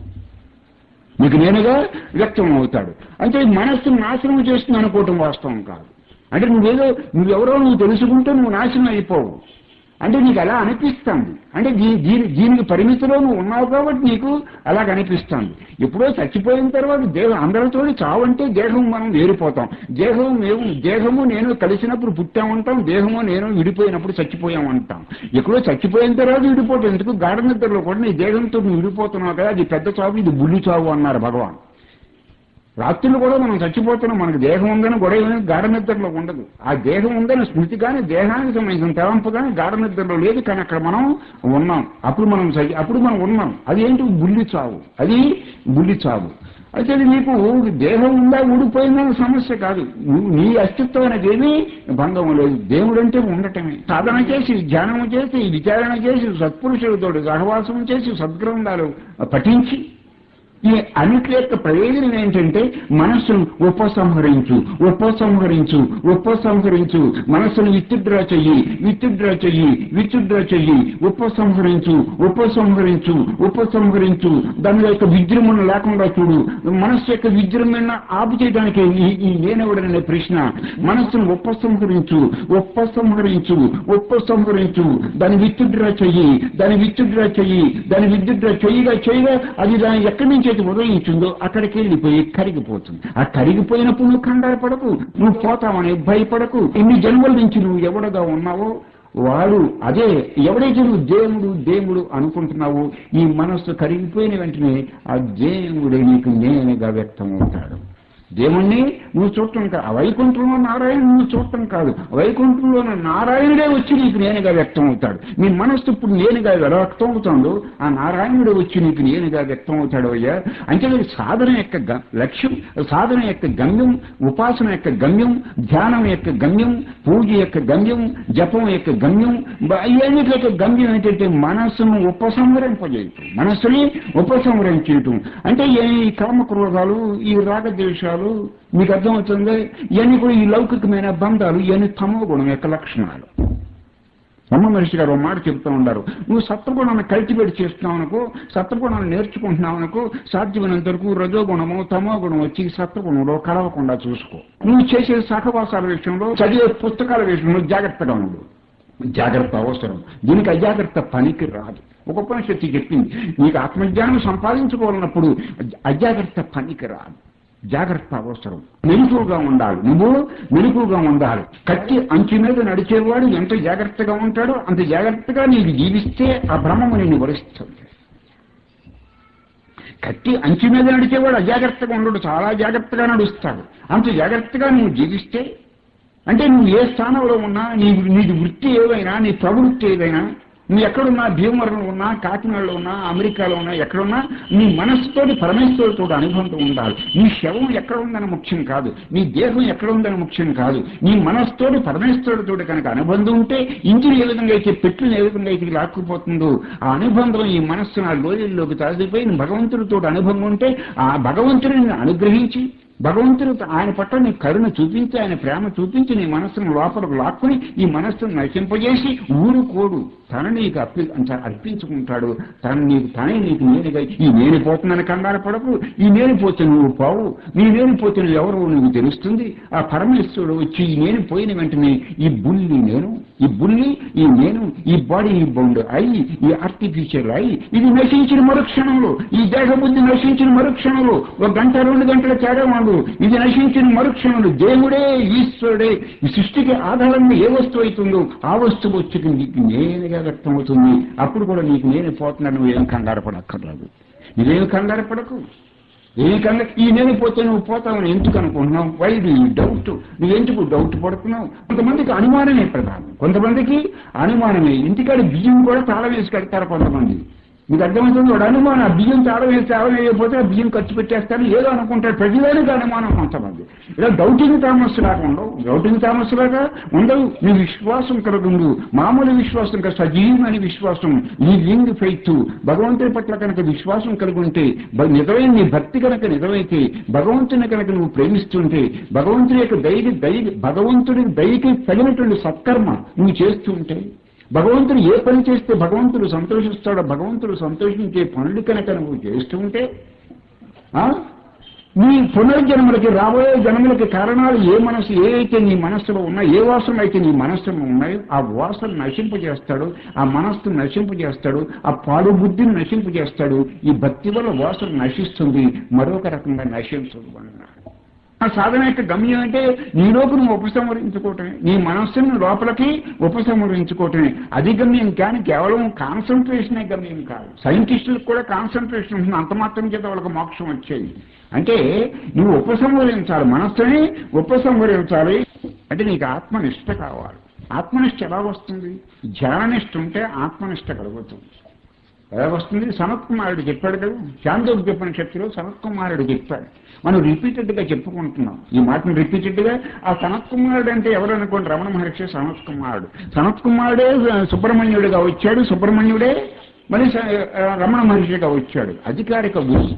మీకు నేనుగా వ్యక్తం అవుతాడు అంటే మనస్సును నాశనం చేస్తుంది అనుకోవటం వాస్తవం కాదు అంటే నువ్వేదో నువ్వెవరో నువ్వు తెలుసుకుంటే నువ్వు నాశనం అయిపోవు అంటే నీకు అలా అనిపిస్తుంది అంటే దీ దీని దీనికి పరిమితిలో నువ్వు ఉన్నావు కాబట్టి నీకు అలాగ అనిపిస్తుంది ఎప్పుడో చచ్చిపోయిన తర్వాత దేహం అందరితో చావంటే దేహం మనం వేరిపోతాం దేహం మేము దేహము నేను కలిసినప్పుడు పుట్టామంటాం దేహము నేను విడిపోయినప్పుడు చచ్చిపోయామంటాం ఎక్కడో చచ్చిపోయిన తర్వాత విడిపోతాం ఎందుకు గాఢ నిద్రలో కూడా నీ దేహంతో నువ్వు విడిపోతున్నావు కదా అది పెద్ద చావు ఇది బుల్లి చావు అన్నారు భగవాన్ రాత్రులు కూడా మనం చచ్చిపోతున్నాం మనకు దేహం ఉందని గొడవ ఏమీ గాఢ నిద్రలో ఉండదు ఆ దేహం ఉందని స్మృతి కానీ దేహానికి సంబంధించిన తలంపు కానీ గాఢ నిద్రలో లేదు కానీ అక్కడ మనం ఉన్నాం అప్పుడు మనం చచ్చి- అప్పుడు మనం ఉన్నాం అది ఏంటి బుల్లి చావు అది బుల్లి చావు అయితే అది నీకు దేహం ఉందా ఊడిపోయిందనే సమస్య కాదు నువ్వు నీ అస్తిత్వానికి ఏమీ భంగం లేదు దేవుడు అంటే ఉండటమే సాధన చేసి ధ్యానం చేసి విచారణ చేసి సత్పురుషులతో సహవాసం చేసి సద్గ్రంథాలు పఠించి ఈ అన్నిటి యొక్క ప్రయోజనం ఏంటంటే మనస్సును ఉపసంహరించు ఉపసంహరించు ఉపసంహరించు మనస్సును విత్డ్రా చెయ్యి విత్డ్రా చెయ్యి విత్డ్రా చెయ్యి ఉపసంహరించు ఉపసంహరించు ఉపసంహరించు దాని యొక్క విజృంభణ లేకుండా చూడు మనస్సు యొక్క విజృంభణ ఆపు చేయడానికి ఈ ఈ నేనెవడనే ప్రశ్న మనస్సును ఉపసంహరించు ఉపసంహరించు ఉపసంహరించు దాన్ని విత్డ్రా చెయ్యి దాన్ని విత్డ్రా చెయ్యి దాన్ని విత్డ్రా చెయ్యిగా చెయ్యిగా అది దాని ఎక్కడి నుంచి ఎక్కడైతే ఉదయించిందో అక్కడికి వెళ్ళిపోయి కరిగిపోతుంది ఆ కరిగిపోయినప్పుడు నువ్వు కంగారు పడకు నువ్వు పోతావని భయపడకు ఇన్ని జన్మల నుంచి నువ్వు ఎవడగా ఉన్నావో వాడు అదే ఎవడైతే నువ్వు దేవుడు దేవుడు అనుకుంటున్నావో ఈ మనస్సు కరిగిపోయిన వెంటనే ఆ దేవుడే నీకు నేనుగా వ్యక్తం అవుతాడు దేవుణ్ణి నువ్వు చూడటం కాదు ఆ వైకుంఠంలో నారాయణ నువ్వు చూడటం కాదు వైకుంఠంలో నారాయణుడే వచ్చి నీకు నేనుగా వ్యక్తం అవుతాడు నీ మనస్సు ఇప్పుడు నేనుగా వ్యక్తం అవుతుందో ఆ నారాయణుడే వచ్చి నీకు నేనుగా వ్యక్తం అవుతాడు అయ్యా అంటే ఇది సాధన యొక్క గ- లక్ష్యం సాధన యొక్క గమ్యం ఉపాసన యొక్క గమ్యం ధ్యానం యొక్క గమ్యం పూజ యొక్క గమ్యం జపం యొక్క గమ్యం బ- ఇవన్నిటి యొక్క గమ్యం ఏంటంటే మనస్సును ఉపసంహరింపజేయటం మనస్సుని ఉపసంహరించేయటం అంటే ఈ కామక్రోధాలు ఈ రాగద్వేషాలు మీకు అర్థమవుతుంది ఇవన్నీ కూడా ఈ లౌకికమైన బంధాలు ఇవన్నీ తమో గుణం యొక్క లక్షణాలు అమ్మ మనిషి గారు ఒక మాట చెప్తూ ఉన్నారు నువ్వు సత్వగుణాన్ని కల్టివేట్ చేస్తున్నావు అనుకో సత్వగుణాన్ని నేర్చుకుంటున్నావు అనుకో సాధ్యమైనంత వరకు రజోగుణము తమో గుణం వచ్చి సత్వగుణంలో కలవకుండా చూసుకో నువ్వు చేసే సహవాసాల విషయంలో చదివే పుస్తకాల విషయంలో జాగ్రత్తగా ఉండు జాగ్రత్త అవసరం దీనికి అజాగ్రత్త పనికి రాదు ఒక ఉపనిషత్తు చెప్పింది నీకు ఆత్మజ్ఞానం సంపాదించుకోవాలన్నప్పుడు అజాగ్రత్త పనికి రాదు జాగ్రత్త అవసరం మెలకుగా ఉండాలి నువ్వు మెలకుగా ఉండాలి కత్తి అంచు మీద నడిచేవాడు ఎంత జాగ్రత్తగా ఉంటాడో అంత జాగ్రత్తగా నీకు జీవిస్తే ఆ బ్రహ్మము నిన్ను వరిస్తుంది కత్తి అంచు మీద నడిచేవాడు అజాగ్రత్తగా ఉండడు చాలా జాగ్రత్తగా నడుస్తాడు అంత జాగ్రత్తగా నువ్వు జీవిస్తే అంటే నువ్వు ఏ స్థానంలో ఉన్నా నీ నీది వృత్తి ఏదైనా నీ ప్రవృత్తి ఏదైనా నువ్వు ఎక్కడున్నా భీమవరంలో ఉన్నా కాకినాడలో ఉన్నా అమెరికాలో ఉన్నా ఎక్కడున్నా నీ మనస్సుతోటి పరమేశ్వరుతో అనుబంధం ఉండాలి నీ శవం ఎక్కడ ఉందని ముఖ్యం కాదు నీ దేహం ఎక్కడ ఉందని ముఖ్యం కాదు నీ మనస్సుతోటి పరమేశ్వరుడితో కనుక అనుబంధం ఉంటే ఇంటిని ఏ విధంగా అయితే పెట్టుని ఏ విధంగా అయితే లాక్కుపోతుందో ఆ అనుబంధం ఈ మనస్సు నా లోయల్లోకి తాగిపోయి భగవంతుడితో అనుబంధం ఉంటే ఆ భగవంతుడిని అనుగ్రహించి భగవంతుడు ఆయన పట్ల నీ కరుణ చూపించి ఆయన ప్రేమ చూపించి నీ మనస్సును లోపలకు లాక్కుని ఈ మనస్సును నశింపజేసి ఊరు కోడు తన నీకు అర్పి అంటే అర్పించుకుంటాడు తన నీకు తనే నీకు నేనుగా ఈ నేను పోతుందని కంగారు పడకు ఈ నేను పోతే నువ్వు పోవు నీ నేను పోతే నువ్వు ఎవరు నువ్వు తెలుస్తుంది ఆ పరమేశ్వరుడు వచ్చి ఈ నేను పోయిన వెంటనే ఈ బుల్లి నేను ఈ బుల్లి ఈ నేను ఈ బాడీ ఈ బౌండ్ అయి ఈ ఆర్టిఫిషియల్ అయి ఇది నశించిన మరుక్షణంలో ఈ దేహ బుద్ధి నశించిన మరుక్షణంలో ఒక గంట రెండు గంటల తేడా వాడు ఇది నశించిన మరుక్షణంలో దేవుడే ఈశ్వరుడే ఈ సృష్టికి ఆధారంగా ఏ వస్తువు అవుతుందో ఆ వస్తువు వచ్చి నీకు నేనుగా వ్యక్తమవుతుంది అప్పుడు కూడా నీకు నేను పోతున్నాను నువ్వేం కంగారు పడక్కర్లేదు నువ్వేం కంగారు పడకు ఏ కన్నా ఈ నేను పోతే నువ్వు పోతావని ఎందుకు అనుకుంటున్నావు వై డూ యూ డౌట్ నువ్వు ఎందుకు డౌట్ పడుతున్నావు కొంతమందికి అనుమానమే ప్రధానం కొంతమందికి అనుమానమే ఇంటికాడ బియ్యం కూడా తాళం వేసి కడతారు కొంతమంది మీకు అర్థమవుతుంది వాడు అనుమానం ఆ బియ్యం తాళం వేసి తాళం వేయకపోతే ఆ బియ్యం ఖర్చు పెట్టేస్తాను ఏదో అనుకుంటాడు ప్రతిదానికి అనుమానం కొంతమంది ఇలా డౌటింగ్ తామస్ లాగా ఉండవు డౌటింగ్ తామస్ లాగా ఉండవు నీ విశ్వాసం కలుగుండు మామూలు విశ్వాసం కాదు సజీవమైన విశ్వాసం ఈ లింగ్ ఫెయిత్ భగవంతుని పట్ల కనుక విశ్వాసం కలిగి ఉంటే బ- నిజమైన నీ భక్తి కనుక నిజమైతే భగవంతుని కనుక నువ్వు ప్రేమిస్తుంటే భగవంతుని యొక్క దయకి దయ భగవంతుడి దయకి తగినటువంటి సత్కర్మ నువ్వు చేస్తుంటే భగవంతుడు ఏ పని చేస్తే భగవంతుడు సంతోషిస్తాడో భగవంతుడు సంతోషించే పనులు కనుక నువ్వు చేస్తుంటే ఆ? నీ పునర్జన్మలకి రాబోయే జన్మలకి కారణాలు ఏ మనసు ఏ అయితే నీ మనస్సులో ఉన్నా ఏ వాసనలు అయితే నీ మనస్సులో ఉన్నాయో ఆ వాసన నశింపజేస్తాడు ఆ మనస్సును నశింపజేస్తాడు ఆ పాడు బుద్ధిని నశింపజేస్తాడు ఈ భక్తి వల్ల వాసన నశిస్తుంది మరొక రకంగా నశించదు అన్నాడు ఆ సాధన యొక్క గమ్యం అంటే నీలోకి నువ్వు ఉపసంహరించుకోవటమే నీ మనస్సును లోపలికి ఉపసంహరించుకోవటమే అది గమ్యం కానీ కేవలం కాన్సన్ట్రేషనే గమ్యం కాదు సైంటిస్టులకు కూడా కాన్సన్ట్రేషన్ ఉంటుంది అంత మాత్రం చేత వాళ్ళకి మోక్షం వచ్చేది అంటే నువ్వు ఉపసంహరించాలి మనస్సుని ఉపసంహరించాలి అంటే నీకు ఆత్మనిష్ట కావాలి ఆత్మనిష్ట ఎలా వస్తుంది ధ్యాననిష్ట ఉంటే ఆత్మనిష్ట కలుగుతుంది ఎలా వస్తుంది సనత్ కుమారుడు చెప్పాడు కదా చాందోగ్యోపనిషత్తులో సనత్ కుమారుడు చెప్పాడు మనం రిపీటెడ్ గా చెప్పుకుంటున్నాం ఈ మాటను రిపీటెడ్ గా ఆ సనత్ కుమారుడు అంటే ఎవరు అనుకోండి రమణ మహర్షి సనత్ కుమారుడు సనత్ కుమారుడే సుబ్రహ్మణ్యుడిగా వచ్చాడు సుబ్రహ్మణ్యుడే మరి స- రమణ మహర్షిగా వచ్చాడు అధికారిక గురువు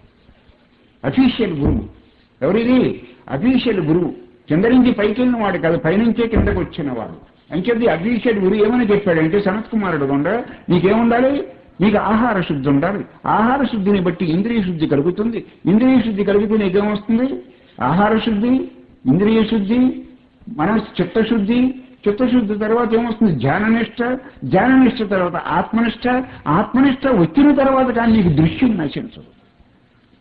అఫీషియల్ గురువు ఎవరిది అఫీషియల్ గురువు కింద నుంచి పైకి వెళ్ళిన వాడు కాదు పైనుంచే కిందకు వచ్చిన వాడు అంచేది అఫీషియల్ గురువు ఏమని చెప్పాడంటే సనత్ కుమారుడు ఉండ నీకేముండాలి నీకు ఆహార శుద్ధి ఉండాలి ఆహార శుద్ధిని బట్టి ఇంద్రియ శుద్ధి కలుగుతుంది ఇంద్రియ శుద్ధి కలిగితే నీకేమొస్తుంది ఆహార శుద్ధి ఇంద్రియ శుద్ధి మనస్ చిత్తశుద్ధి చిత్తశుద్ధి తర్వాత ఏమొస్తుంది ధ్యాననిష్ట ధ్యాననిష్ట తర్వాత ఆత్మనిష్ట ఆత్మనిష్ట వచ్చిన తర్వాత కానీ నీకు దృశ్యం నశించదు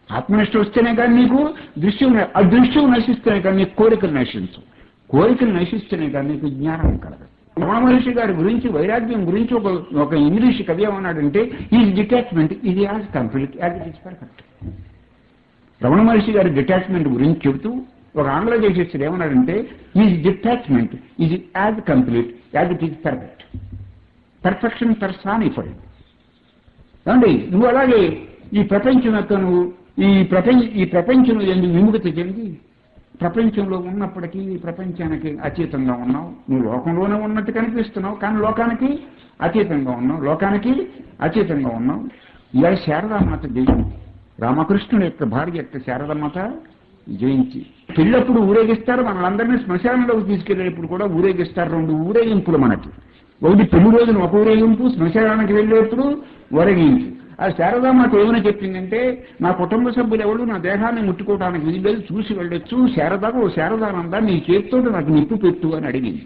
ఆత్మనిష్ట వస్తేనే కానీ నీకు దృశ్యం న- ఆ దృశ్యం నశిస్తేనే కానీ నీకు కోరికలు నశించు కోరికలు నశిస్తేనే కానీ నీకు జ్ఞానం కలగదు రమణ మహర్షి గారి గురించి వైరాగ్యం గురించి ఒక ఒక ఇంగ్లీష్ కవి ఏమన్నాడంటే ఈ డిటాచ్మెంట్ ఇది as complete as it is perfect Ramana Maharshi గారి డిటాచ్మెంట్ గురించి చెబుతూ ఒక ఆంగ్ల దేశస్తుడు ఏమన్నాడంటే ఈ డిటాచ్మెంట్ ఇది as complete as it is perfect perfection personified ఏమండి నువ్వు అలాగే ఈ ప్రపంచం యొక్క నువ్వు ఈ ప్రపంచ ఈ ప్రపంచం ఎందుకు విముఖత చెంది ప్రపంచంలో ఉన్నప్పటికీ ఈ ప్రపంచానికి అతీతంగా ఉన్నావు నువ్వు లోకంలోనే ఉన్నట్టు కనిపిస్తున్నావు కానీ లోకానికి అతీతంగా ఉన్నావు లోకానికి అతీతంగా ఉన్నావు ఇవాళ శారదామాత జయించి రామకృష్ణుడు యొక్క భార్య యొక్క శారదామాత జయించి పెళ్ళప్పుడు ఊరేగిస్తారు మనల్ని శ్మశానంలోకి తీసుకెళ్లేటప్పుడు కూడా ఊరేగిస్తారు రెండు ఊరేగింపులు మనకి ఒకటి పెళ్లి రోజున ఒక ఊరేగింపు శ్మశానానికి వెళ్ళేప్పుడు ఊరేగింపు ఆ శారదామాత ఏమైనా చెప్పిందంటే నా కుటుంబ సభ్యులు ఎవరు నా దేహాన్ని ముట్టుకోవడానికి వీల్లేదు చూసి వెళ్ళొచ్చు శారదాకు ఓ శారదానంద నీ చేతితో నాకు నిప్పు పెట్టు అని అడిగింది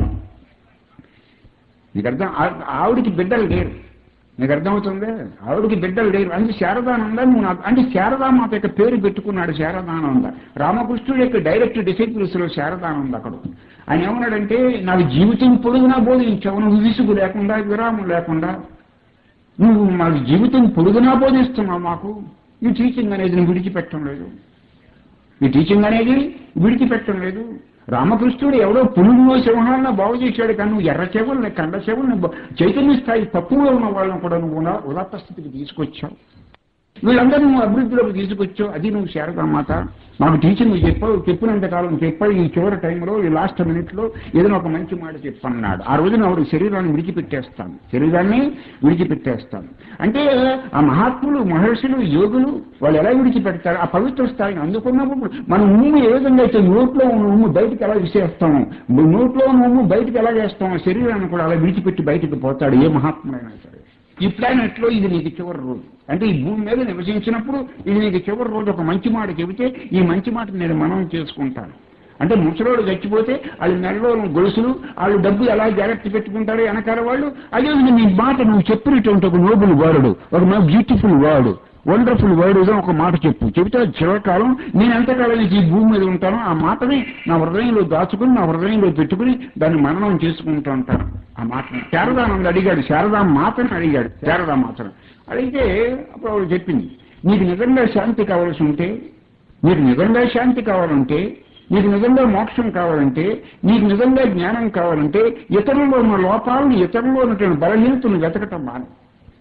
నీకు అర్థం ఆ- ఆవిడికి బిడ్డలు లేరు నీకు అర్థమవుతుందే ఆవిడికి బిడ్డలు లేరు అంటే శారదానంద నువ్వు నాకు అంటే శారదామాత యొక్క పేరు పెట్టుకున్నాడు శారదానంద రామకృష్ణుడు యొక్క డైరెక్ట్ డిసైపుల్స్ లో శారదానంద అక్కడ ఆయన ఏమన్నాడంటే నాకు జీవితం పొడుగునా బోధించావు నువ్వు విసుగు లేకుండా విరామం లేకుండా నువ్వు మాకు జీవితం పొడుగునా బోధిస్తున్నావు మాకు ఈ టీచింగ్ అనేది నువ్వు విడిచిపెట్టడం లేదు ఈ టీచింగ్ అనేది విడిచిపెట్టడం లేదు రామకృష్ణుడు ఎవడో పులుగులో సింహాలను బాగు చేశాడు కానీ నువ్వు ఎర్ర చెవుల్ని కండ చెవుల్ని బ- చైతన్య స్థాయి తక్కువగా ఉన్న వాళ్ళని కూడా నువ్వు ఉదా- ఉదాత్త స్థితికి తీసుకొచ్చావు వీళ్ళందరూ నువ్వు అభివృద్ధిలోకి తీసుకొచ్చావు అది నువ్వు శారదామాత మాకు టీచింగ్ చెప్పావు చెప్పినంత కాలం చెప్పావు ఈ చివరి టైంలో ఈ లాస్ట్ మినిట్ లో ఏదైనా ఒక మంచి మాట చెప్పన్నాడు ఆ రోజున ఆవిడ శరీరాన్ని విడిచిపెట్టేస్తాను శరీరాన్ని విడిచిపెట్టేస్తాను అంటే ఆ మహాత్ములు మహర్షులు యోగులు వాళ్ళు ఎలా విడిచిపెడతారు ఆ పవిత్ర స్థాయిని అందుకున్నప్పుడు మనం ఉమ్ము ఏ విధంగా అయితే నోట్లో ఉన్న ఉమ్ము బయటికి ఎలా విసేస్తాము నోట్లో ఉన్న ఉమ్ము బయటికి ఎలా వేస్తామో శరీరాన్ని కూడా అలా విడిచిపెట్టి బయటికి పోతాడు ఏ మహాత్ముడైనా సరే ఈ ప్లానెట్ లో ఇది నీకు చివరి రోజు అంటే ఈ భూమి మీద నివసించినప్పుడు ఇది నీకు చివరి రోజు ఒక మంచి మాట చెబితే ఈ మంచి మాట నేను మనం చేసుకుంటాను అంటే ముసలోడు చచ్చిపోతే వాళ్ళు నెలలో గొలుసులు వాళ్ళు డబ్బు ఎలా జాగ్రత్త పెట్టుకుంటారో వెనకాల వాళ్ళు అదే నీ మాట నువ్వు చెప్పినటువంటి ఒక నోబుల్ వర్డ్ ఒక బ్యూటిఫుల్ వర్డ్ వండర్ఫుల్ వర్డ్ ఏదో ఒక మాట చెప్పు చెబితే అది చివరికాలం నేను ఎంతకాలం ఈ భూమి మీద ఉంటానో ఆ మాటని నా హృదయంలో దాచుకుని నా హృదయంలో పెట్టుకుని దాన్ని మననం చేసుకుంటూ ఉంటాను ఆ మాటని శారదానంద అడిగాడు శారదా మాతని అడిగాడు శారదా మాతను అడిగితే అప్పుడు ఆవిడ చెప్పింది నీకు నిజంగా శాంతి కావాల్సి ఉంటే నీకు నిజంగా శాంతి కావాలంటే నీకు నిజంగా మోక్షం కావాలంటే నీకు నిజంగా జ్ఞానం కావాలంటే ఇతరుల్లో ఉన్న లోపాలను ఇతరుల్లో ఉన్నటువంటి బలహీనతను వెతకటం మానే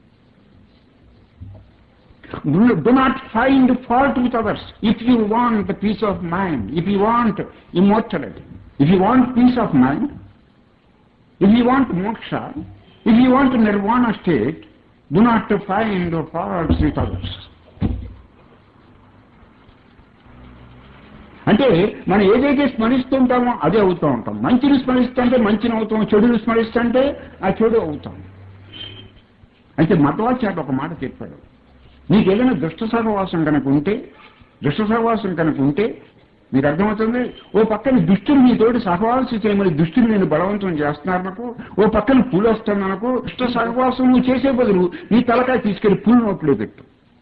Do, do not find fault with others. If you want the peace of mind, if you want immortality, if you want peace of mind, if you want moksha, if you want nirvana state, do not find faults with others. అంటే మనం ఏదైతే స్మరిస్తుంటామో అదే అవుతూ ఉంటాం మంచిని స్మరిస్తుంటే మంచిని అవుతాం చెడుని స్మరిస్తుంటే ఆ చెడు అవుతాం అయితే మతవాచార్య ఒక మాట చెప్పాడు నీకు ఏదైనా దుష్ట సహవాసం కనుక ఉంటే దుష్ట సహవాసం కనుక ఉంటే మీకు అర్థమవుతుంది ఓ పక్కన దుష్టులు నీతోటి సహవాసం చేయమని దుష్టులు నేను బలవంతం చేస్తున్నారనుకో ఓ పక్కన పూలు వస్తుందనుకో దుష్ట సహవాసం నువ్వు చేసే బదులు నీ తలకాయ తీసుకెళ్లి పూలు నోట్లో పెట్టు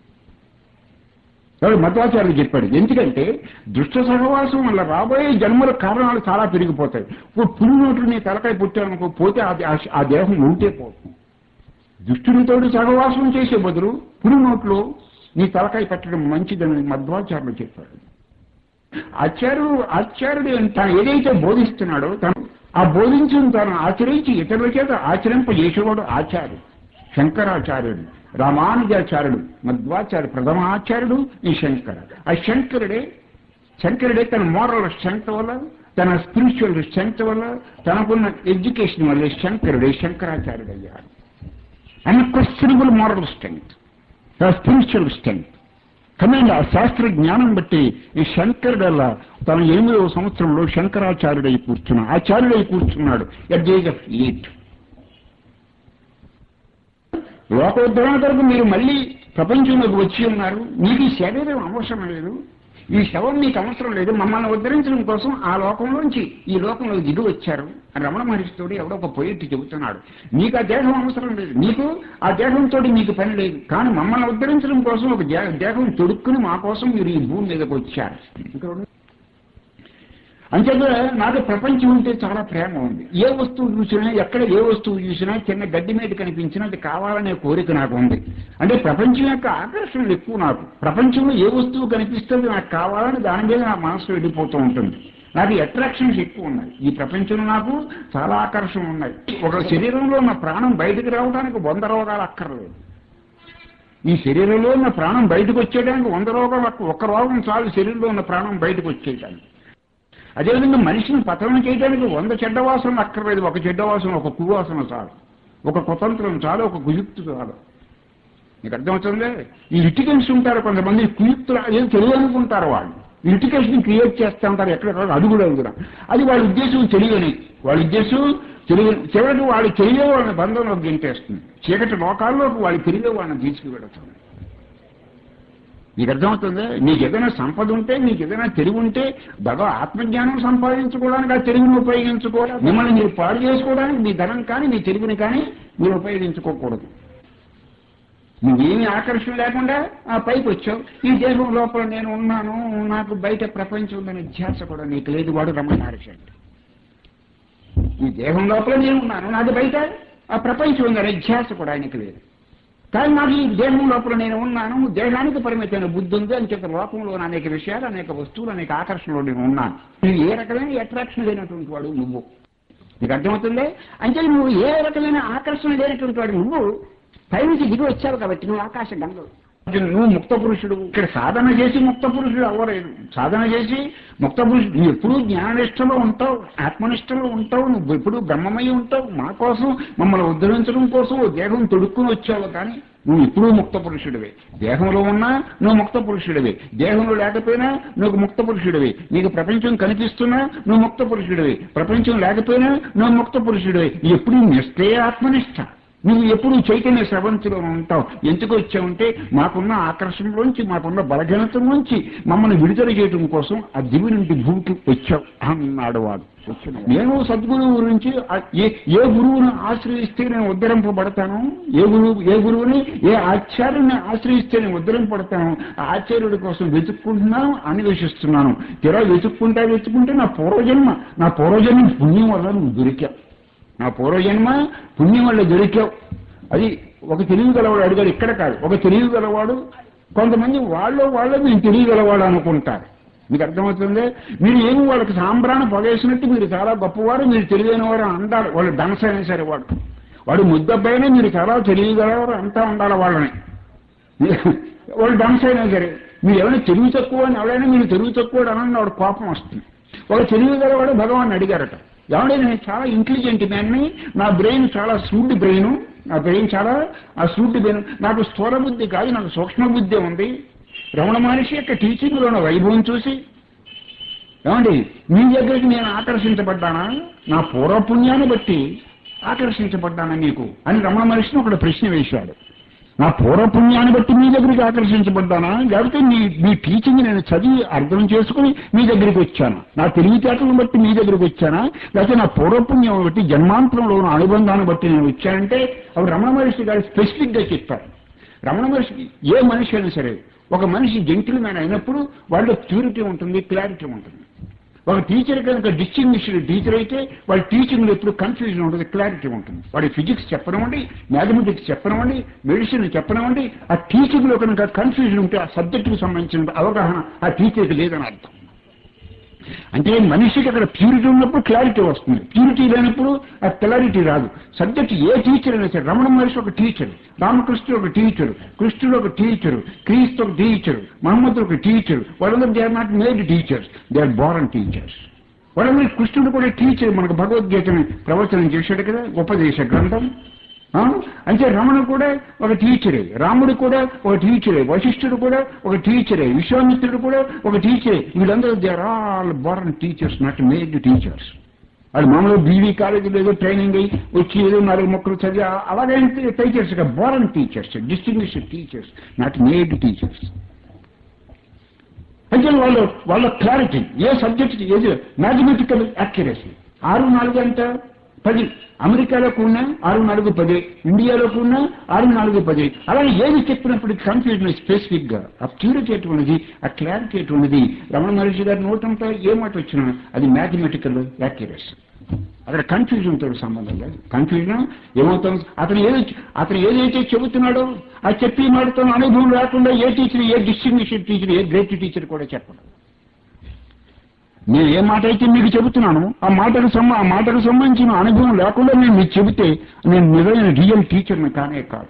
ఎవరు మధ్వాచార్యులు చెప్పాడు ఎందుకంటే దుష్ట సహవాసం వల్ల రాబోయే జన్మల కారణాలు చాలా పెరిగిపోతాయి ఇప్పుడు పులి నోట్లు నీ తలకాయ పుట్టానుకో పోతే అది ఆ- ఆ దేహం ఉంటే పోతుంది దుష్టునితోటి సహవాసం చేసే బదులు పులి నోట్లో నీ తలకాయ పెట్టడం మంచిదని మధ్వాచార్యులు చెప్పాడు ఆచార్యుడు ఆచార్యుడు తాను ఏదైతే బోధిస్తున్నాడో తను ఆ బోధించిన తాను ఆచరించి ఇతరుల చేత ఆచరింపజేసేవాడు ఆచార్యుడు శంకరాచార్యుడు రామానుజాచార్యుడు మధ్వాచార్యుడు ప్రథమ ఆచార్యుడు ఈ శంకర ఆ శంకరుడే శంకరుడే తన మోరల్ స్ట్రెంగ్త్ వల్ల తన స్పిరిచువల్ స్ట్రెంగ్త్ వల్ల తనకున్న ఎడ్యుకేషన్ వల్ల శంకరుడే శంకరాచార్యుడు అయ్యాడు unquestionable moral strength spiritual strength command ఆ శాస్త్ర జ్ఞానం బట్టి ఈ శంకరుడల్ల తన ఎనిమిదవ సంవత్సరంలో శంకరాచార్యుడై కూర్చున్నాడు ఆచార్యుడై కూర్చున్నాడు at the age of eight లోకోద్ధరణ కొరకు మీరు మళ్ళీ ప్రపంచంలోకి వచ్చి ఉన్నారు మీకు ఈ శరీరం అవసరం లేదు ఈ శవం మీకు అవసరం లేదు మమ్మల్ని ఉద్ధరించడం కోసం ఆ లోకంలోంచి ఈ లోకంలో దిగి వచ్చారు అని రమణ మహర్షితోటి ఎవడో ఒక పోయిట్ చెబుతున్నాడు మీకు ఆ దేహం అవసరం లేదు మీకు ఆ దేహంతో మీకు పని లేదు కానీ మమ్మల్ని ఉద్ధరించడం కోసం ఒక దే- దేహం తొడుక్కుని మా కోసం మీరు ఈ భూమి మీదకి వచ్చారు ఇక్కడ ఉన్న- అంచేత నాకు ప్రపంచం అంటే చాలా ప్రేమ ఉంది ఏ వస్తువు చూసినా ఎక్కడ ఏ వస్తువు చూసినా చిన్న గడ్డి మీద కనిపించినా అది కావాలనే కోరిక నాకు ఉంది అంటే ప్రపంచం యొక్క ఆకర్షణలు ఎక్కువ నాకు ప్రపంచంలో ఏ వస్తువు కనిపిస్తుంది నాకు కావాలని దాని మీద నా మనసు వెళ్ళిపోతూ ఉంటుంది నాకు అట్రాక్షన్స్ ఎక్కువ ఉన్నాయి ఈ ప్రపంచంలో నాకు చాలా ఆకర్షణ ఉన్నాయి ఒక శరీరంలో ఉన్న ప్రాణం బయటకు రావడానికి వంద రోగాలు అక్కర్లేదు ఈ శరీరంలో ఉన్న ప్రాణం బయటకు వచ్చేయడానికి వంద రోగాలు అక్క- ఒక్క రోగం చాలు శరీరంలో ఉన్న ప్రాణం బయటకు వచ్చేయడానికి అదేవిధంగా మనిషిని పతనం చేయడానికి వంద చెడ్డ వాసనలు అక్కర్లేదు ఒక చెడ్డ వాసన ఒక కువాసన చాలు ఒక కుతంత్రం చాలు ఒక కుయుక్తి చాలు మీకు అర్థమవుతుంది ఈ లిటికెన్స్ ఉంటారు కొంతమంది కుయుక్తులు అదేం తెలివి అనుకుంటారు వాళ్ళు లిటికేషన్ క్రియేట్ చేస్తూ ఉంటారు ఎక్కడ అడుగులు అడుగురా అది వాళ్ళ ఉద్దేశం తెలియని వాళ్ళ ఉద్దేశం తెలియ చివరికి వాళ్ళు తెలియ వాళ్ళని బంధంలోకి గెంటేస్తుంది చీకటి లోకాల్లోకి వాళ్ళు తెలియ వాళ్ళని తీసుకువెడుతుంది నీకు అర్థమవుతుంది నీకు ఏదైనా సంపద ఉంటే నీకు ఏదైనా తెలివి ఉంటే భగవ ఆత్మజ్ఞానం సంపాదించుకోవడానికి ఆ తెలివిని ఉపయోగించుకోవాలి మిమ్మల్ని మీరు పాడు చేసుకోవడానికి మీ ధనం కానీ మీ తెలివిని కానీ మీరు ఉపయోగించుకోకూడదు నువ్వేమి ఆకర్షణ లేకుండా ఆ పైకి వచ్చావు ఈ దేశం లోపల నేను ఉన్నాను నాకు బయట ప్రపంచం ఉందనే ధ్యాస కూడా నీకు లేదు వాడు రమణ మహర్షి అంటే ఈ దేహం లోపల నేను ఉన్నాను నాకు బయట ఆ ప్రపంచం ఉందనే ధ్యాస కూడా ఆయనకి లేదు కానీ నాకు ఈ దేహం లోపల నేను ఉన్నాను దేహానికి పరిమితమైన బుద్ధి ఉంది అని చెప్పి లోకంలో అనేక విషయాలు అనేక వస్తువులు అనేక ఆకర్షణలో నేను ఉన్నాను నువ్వు ఏ రకమైన అట్రాక్షన్ లేనటువంటి వాడు నువ్వు నీకు అర్థమవుతుందే అంటే నువ్వు ఏ రకమైన ఆకర్షణ లేనటువంటి వాడు నువ్వు పైనుంచి దిగి వచ్చావు కాబట్టి నువ్వు ఆకాశ గంగలు నువ్వు ముక్త పురుషుడు ఇక్కడ సాధన చేసి ముక్త పురుషుడు అవ్వలేదు సాధన చేసి ముక్త పురుషుడు నువ్వు ఎప్పుడూ జ్ఞాననిష్టలో ఉంటావు ఆత్మనిష్టలో ఉంటావు నువ్వు ఎప్పుడు బ్రహ్మమై ఉంటావు మా కోసం మమ్మల్ని ఉద్ధరించడం కోసం ఓ దేహం తొడుక్కుని వచ్చావు కానీ నువ్వు ఎప్పుడూ ముక్త పురుషుడివే దేహంలో ఉన్నా నువ్వు ముక్త పురుషుడివే దేహంలో లేకపోయినా నువ్వు ముక్త పురుషుడివే నీకు ప్రపంచం కనిపిస్తున్నా నువ్వు ముక్త పురుషుడివే ప్రపంచం లేకపోయినా నువ్వు ముక్త పురుషుడివే ఎప్పుడు నిష్టే ఆత్మనిష్ట నువ్వు ఎప్పుడు చైతన్య స్రవంతిలో ఉంటావు ఎందుకు వచ్చావంటే మాకున్న ఆకర్షణలోంచి మాకున్న బలఘనతలోంచి మమ్మల్ని విడుదల చేయడం కోసం ఆ దివి నుండి భూమికి వచ్చావు అన్నాడు వాడు నేను సద్గురువు గురించి ఆ- ఏ ఏ గురువును ఆశ్రయిస్తే నేను ఉద్ధరింపబడతాను ఏ గురువు ఏ గురువుని ఏ ఆచార్యుని ఆశ్రయిస్తే నేను ఉద్ధరింపబడతాను ఆ ఆచార్యుడి కోసం వెతుక్కుంటున్నాను అన్వేషిస్తున్నాను తీరా వెతుక్కుంటా వెతుక్కుంటే నా పూర్వజన్మ నా పూర్వజన్మ పుణ్యం వల్ల నువ్వు దొరికావు నా పూర్వజన్మ పుణ్యం వల్ల దొరికావు అది ఒక తెలివి గలవాడు అడిగాడు ఇక్కడ కాదు ఒక తెలివి గలవాడు కొంతమంది వాళ్ళు వాళ్ళు మేము తెలియగలవాడు అనుకుంటారు మీకు అర్థమవుతుంది మీరు ఏమి వాళ్ళకి సాంబ్రాణ పొగేసినట్టు మీరు చాలా గొప్పవారు మీరు తెలివైన వారు అంటారు వాళ్ళు డాన్స్ అయినా సరే వాడు వాడు ముద్దబ్బాయినే మీరు చాలా తెలియగలవారు అంతా ఉండాలి వాళ్ళని వాళ్ళు డాన్స్ అయినా సరే మీరు ఎవరైనా తెలివి తక్కువ అని ఎవరైనా మీరు తెలివి తక్కువ అని వాడు కోపం వస్తుంది వాడు తెలివి గలవాడు భగవాన్ అడిగారట ఏమంటే నేను చాలా ఇంటెలిజెంట్ మ్యాన్ని నా బ్రెయిన్ చాలా సూడ్ బ్రెయిన్ నా బ్రెయిన్ చాలా ఆ సూడ్ బ్రెయిన్ నాకు స్థూల బుద్ధి కాదు నాకు సూక్ష్మ బుద్ధి ఉంది రమణ మహర్షి యొక్క టీచింగ్లో ఉన్న వైభవం చూసి ఏమండి మీ దగ్గరికి నేను ఆకర్షించబడ్డానా నా పూర్వపుణ్యాన్ని బట్టి ఆకర్షించబడ్డానా మీకు అని రమణ మహర్షిని ఒకడు ప్రశ్న వేశాడు నా పూర్వపుణ్యాన్ని బట్టి మీ దగ్గరికి ఆకర్షించబడ్డానా లేకపోతే మీ మీ టీచింగ్ నేను చదివి అర్థం చేసుకుని మీ దగ్గరికి వచ్చాను నా తెలివితేటలను బట్టి మీ దగ్గరికి వచ్చానా లేకపోతే నా పూర్వపుణ్యం బట్టి జన్మాంతరంలో ఉన్న అనుబంధాన్ని బట్టి నేను వచ్చానంటే అవి రమణ మహర్షి గారు స్పెసిఫిక్ గా చెప్పారు రమణ మహర్షి ఏ మనిషి అయినా సరే ఒక మనిషి జెంటిల్ మ్యాన్ అయినప్పుడు వాళ్ళలో ప్యూరిటీ ఉంటుంది క్లారిటీ ఉంటుంది ఒక టీచర్ కనుక డిస్టింగ్విష్డ్ టీచర్ అయితే వాళ్ళ టీచింగ్లో ఎప్పుడు కన్ఫ్యూజన్ ఉంటుంది క్లారిటీ ఉంటుంది వాడి ఫిజిక్స్ చెప్పనివ్వండి మ్యాథమెటిక్స్ చెప్పనివ్వండి మెడిసిన్ చెప్పనివ్వండి ఆ టీచింగ్లో కనుక కన్ఫ్యూజన్ ఉంటే ఆ సబ్జెక్టుకు సంబంధించిన అవగాహన ఆ టీచర్కి లేదని అర్థం అంటే మనిషికి అక్కడ ప్యూరిటీ ఉన్నప్పుడు క్లారిటీ వస్తుంది ప్యూరిటీ లేనప్పుడు ఆ క్లారిటీ రాదు సబ్జెక్ట్ ఏ టీచర్ అయినా సరే రమణ మహర్షి ఒక టీచర్ రామకృష్ణుడు ఒక టీచర్ కృష్ణుడు ఒక టీచర్ క్రీస్తు ఒక టీచర్ మహమ్మద్ ఒక టీచర్ వాళ్ళందరూ they are not made teachers they are born teachers వాళ్ళందరూ కృష్ణుడు కూడా టీచర్ మనకు భగవద్గీతని ప్రవచనం చేశాడు కదా ఉపదేశ గ్రంథం ఆ? అంటే రమణ కూడా ఒక టీచరే రాముడు కూడా ఒక టీచరే వశిష్ఠుడు కూడా ఒక టీచరే విశ్వామిత్రుడు కూడా ఒక టీచరే వీళ్ళందరూ they are all born teachers not made teachers వాళ్ళు మామూలుగా బీవీ కాలేజీలో ఏదో ట్రైనింగ్ అయ్యి వచ్చి ఏదో నాలుగు మొక్కలు చదివి అలాగే teachers born teachers distinguished teachers not made teachers అంటే వాళ్ళ వాళ్ళ క్లారిటీ ఏ సబ్జెక్ట్ ఏది మ్యాథమెటికల్ యాక్యురసీ ఆరు నాలుగు అంట పది అమెరికాలో కూడా ఆరు నాలుగు పది ఇండియాలో కూడా ఆరు నాలుగు పది అలాగే ఏది చెప్పినప్పుడు కన్ఫ్యూజన్ స్పెసిఫిక్ గా ఆ ప్యూరిటీ ఎటువంటిది ఆ క్లారిటీ ఎటువంటిది రమణ మహర్షి గారి నోటంతా ఏ మాట వచ్చినా అది మ్యాథమెటికల్ యాక్యురసీ అక్కడ కన్ఫ్యూజన్ తో సంబంధం లేదు కన్ఫ్యూజన్ ఏమవుతుంది అతను ఏది అతను ఏదైతే చెబుతున్నాడో ఆ చెప్పి మాటతో అనుభవం లేకుండా ఏ టీచర్ ఏ డిస్టింగ్విషన్ టీచర్ ఏ గ్రేట్ టీచర్ కూడా చెప్పడు నేను ఏ మాట అయితే మీకు చెబుతున్నాను ఆ మాటకు సంబ ఆ మాటకు సంబంధించిన అనుభవం లేకుండా నేను మీకు చెబితే నేను నిజమైన రియల్ టీచర్ని కానే కాదు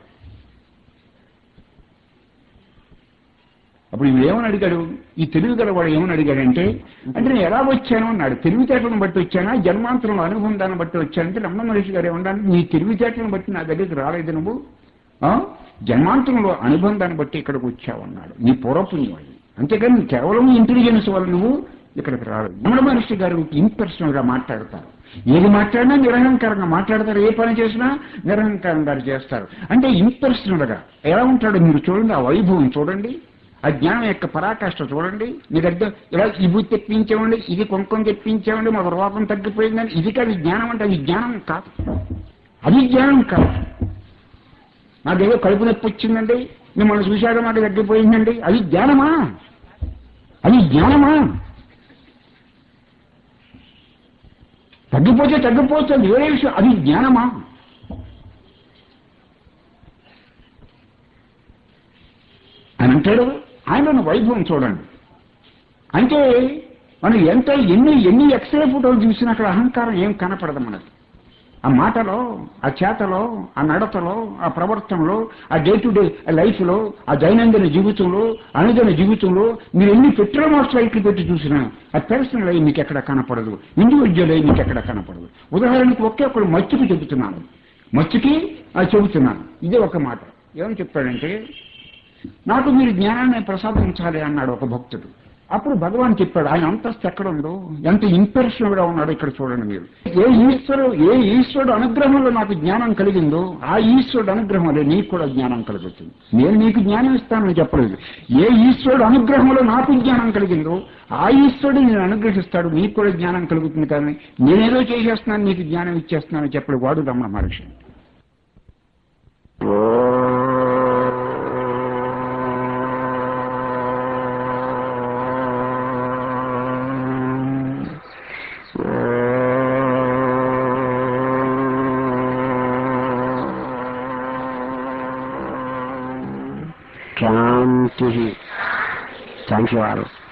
అప్పుడు ఈయన ఏమని అడిగాడు ఈ తెలివి గల వాడు ఏమని అడిగాడంటే అంటే నేను ఎలా వచ్చాను అన్నాడు తెలివితేటలను బట్టి వచ్చానా జన్మాంతరం అనుభవం దాన్ని బట్టి వచ్చానంటే రమణ మహర్షి గారు ఏమన్నాడు నీ తెలివితేటలను బట్టి నా దగ్గరికి రాలేదు నువ్వు ఆ? జన్మాంతరంలో అనుభవం దాన్ని బట్టి ఇక్కడికి వచ్చావన్నాడు నీ పూర్వపుణ్యం అది అంతేకాని కేవలం ఇంటెలిజెన్స్ వల్ల నువ్వు ఇక్కడికి రాలేదు రమణ మహర్షి గారు ఇంపర్సనల్ గా మాట్లాడతారు ఏది మాట్లాడినా నిరహంకారంగా మాట్లాడతారు ఏ పని చేసినా నిరహంకారంగా చేస్తారు అంటే ఇంపర్సనల్ గా ఎలా ఉంటాడో మీరు చూడండి ఆ వైభవం చూడండి ఆ జ్ఞానం యొక్క పరాకాష్ట చూడండి మీ దగ్గర ఇలా ఇవి తెప్పించామండి ఇది కొంచెం తెప్పించామండి మా రోగం తగ్గిపోయిందని ఇది కాదు జ్ఞానం అంటే అది జ్ఞానం కాదు అది జ్ఞానం కాదు నాకేదో కడుపు నొప్పి వచ్చిందండి మిమ్మల్ని చూశాక మాట తగ్గిపోయిందండి అది జ్ఞానమా అది జ్ఞానమా తగ్గిపోతే తగ్గిపోతే అది వేరే విషయం అది జ్ఞానమా అని అంటాడు ఆయనను వైభవం చూడండి అంటే మనం ఎంత ఎన్ని ఎన్ని ఎక్స్రే ఫోటోలు చూసినా అక్కడ అహంకారం ఏం కనపడదు మనకి ఆ మాటలో ఆ చేతలో ఆ నడతలో ఆ ప్రవర్తనలో ఆ డే టు డే లైఫ్లో ఆ దైనందిన జీవితంలో అనుదిన జీవితంలో మీరు ఎన్ని పెట్రోల్ మోటార్ లైట్లు పెట్టి చూసినా ఆ పర్సనల్ అయి మీకు ఎక్కడ కనపడదు ఇండివిజువల్ అయి మీకు ఎక్కడ కనపడదు ఉదాహరణకు ఒకే ఒకడు మచ్చుకి చెబుతున్నాను మచ్చుకి అది చెబుతున్నాను ఇదే ఒక మాట ఏమని చెప్తాడంటే నాకు మీరు జ్ఞానాన్ని ప్రసాదించాలి అన్నాడు ఒక భక్తుడు అప్పుడు భగవాన్ చెప్పాడు ఆయన అంతస్తు ఎక్కడ ఉందో ఎంత ఇంపర్షనల్ గా ఉన్నాడు ఇక్కడ చూడండి మీరు ఏ ఈశ్వరు ఏ ఈశ్వరుడు అనుగ్రహంలో నాకు జ్ఞానం కలిగిందో ఆ ఈశ్వరుడు అనుగ్రహం వల్ల నీకు కూడా జ్ఞానం కలుగుతుంది నేను నీకు జ్ఞానం ఇస్తానని చెప్పలేదు ఏ ఈశ్వరుడు అనుగ్రహంలో నాకు జ్ఞానం కలిగిందో ఆ ఈశ్వరుడు నేను అనుగ్రహిస్తాడు నీకు కూడా జ్ఞానం కలుగుతుంది కానీ నేనేదో చేసేస్తున్నాను నీకు జ్ఞానం ఇచ్చేస్తున్నానని చెప్పడు వాడు రమణ మహర్షి శాంతి థ్యాంక్ యూ ఆల్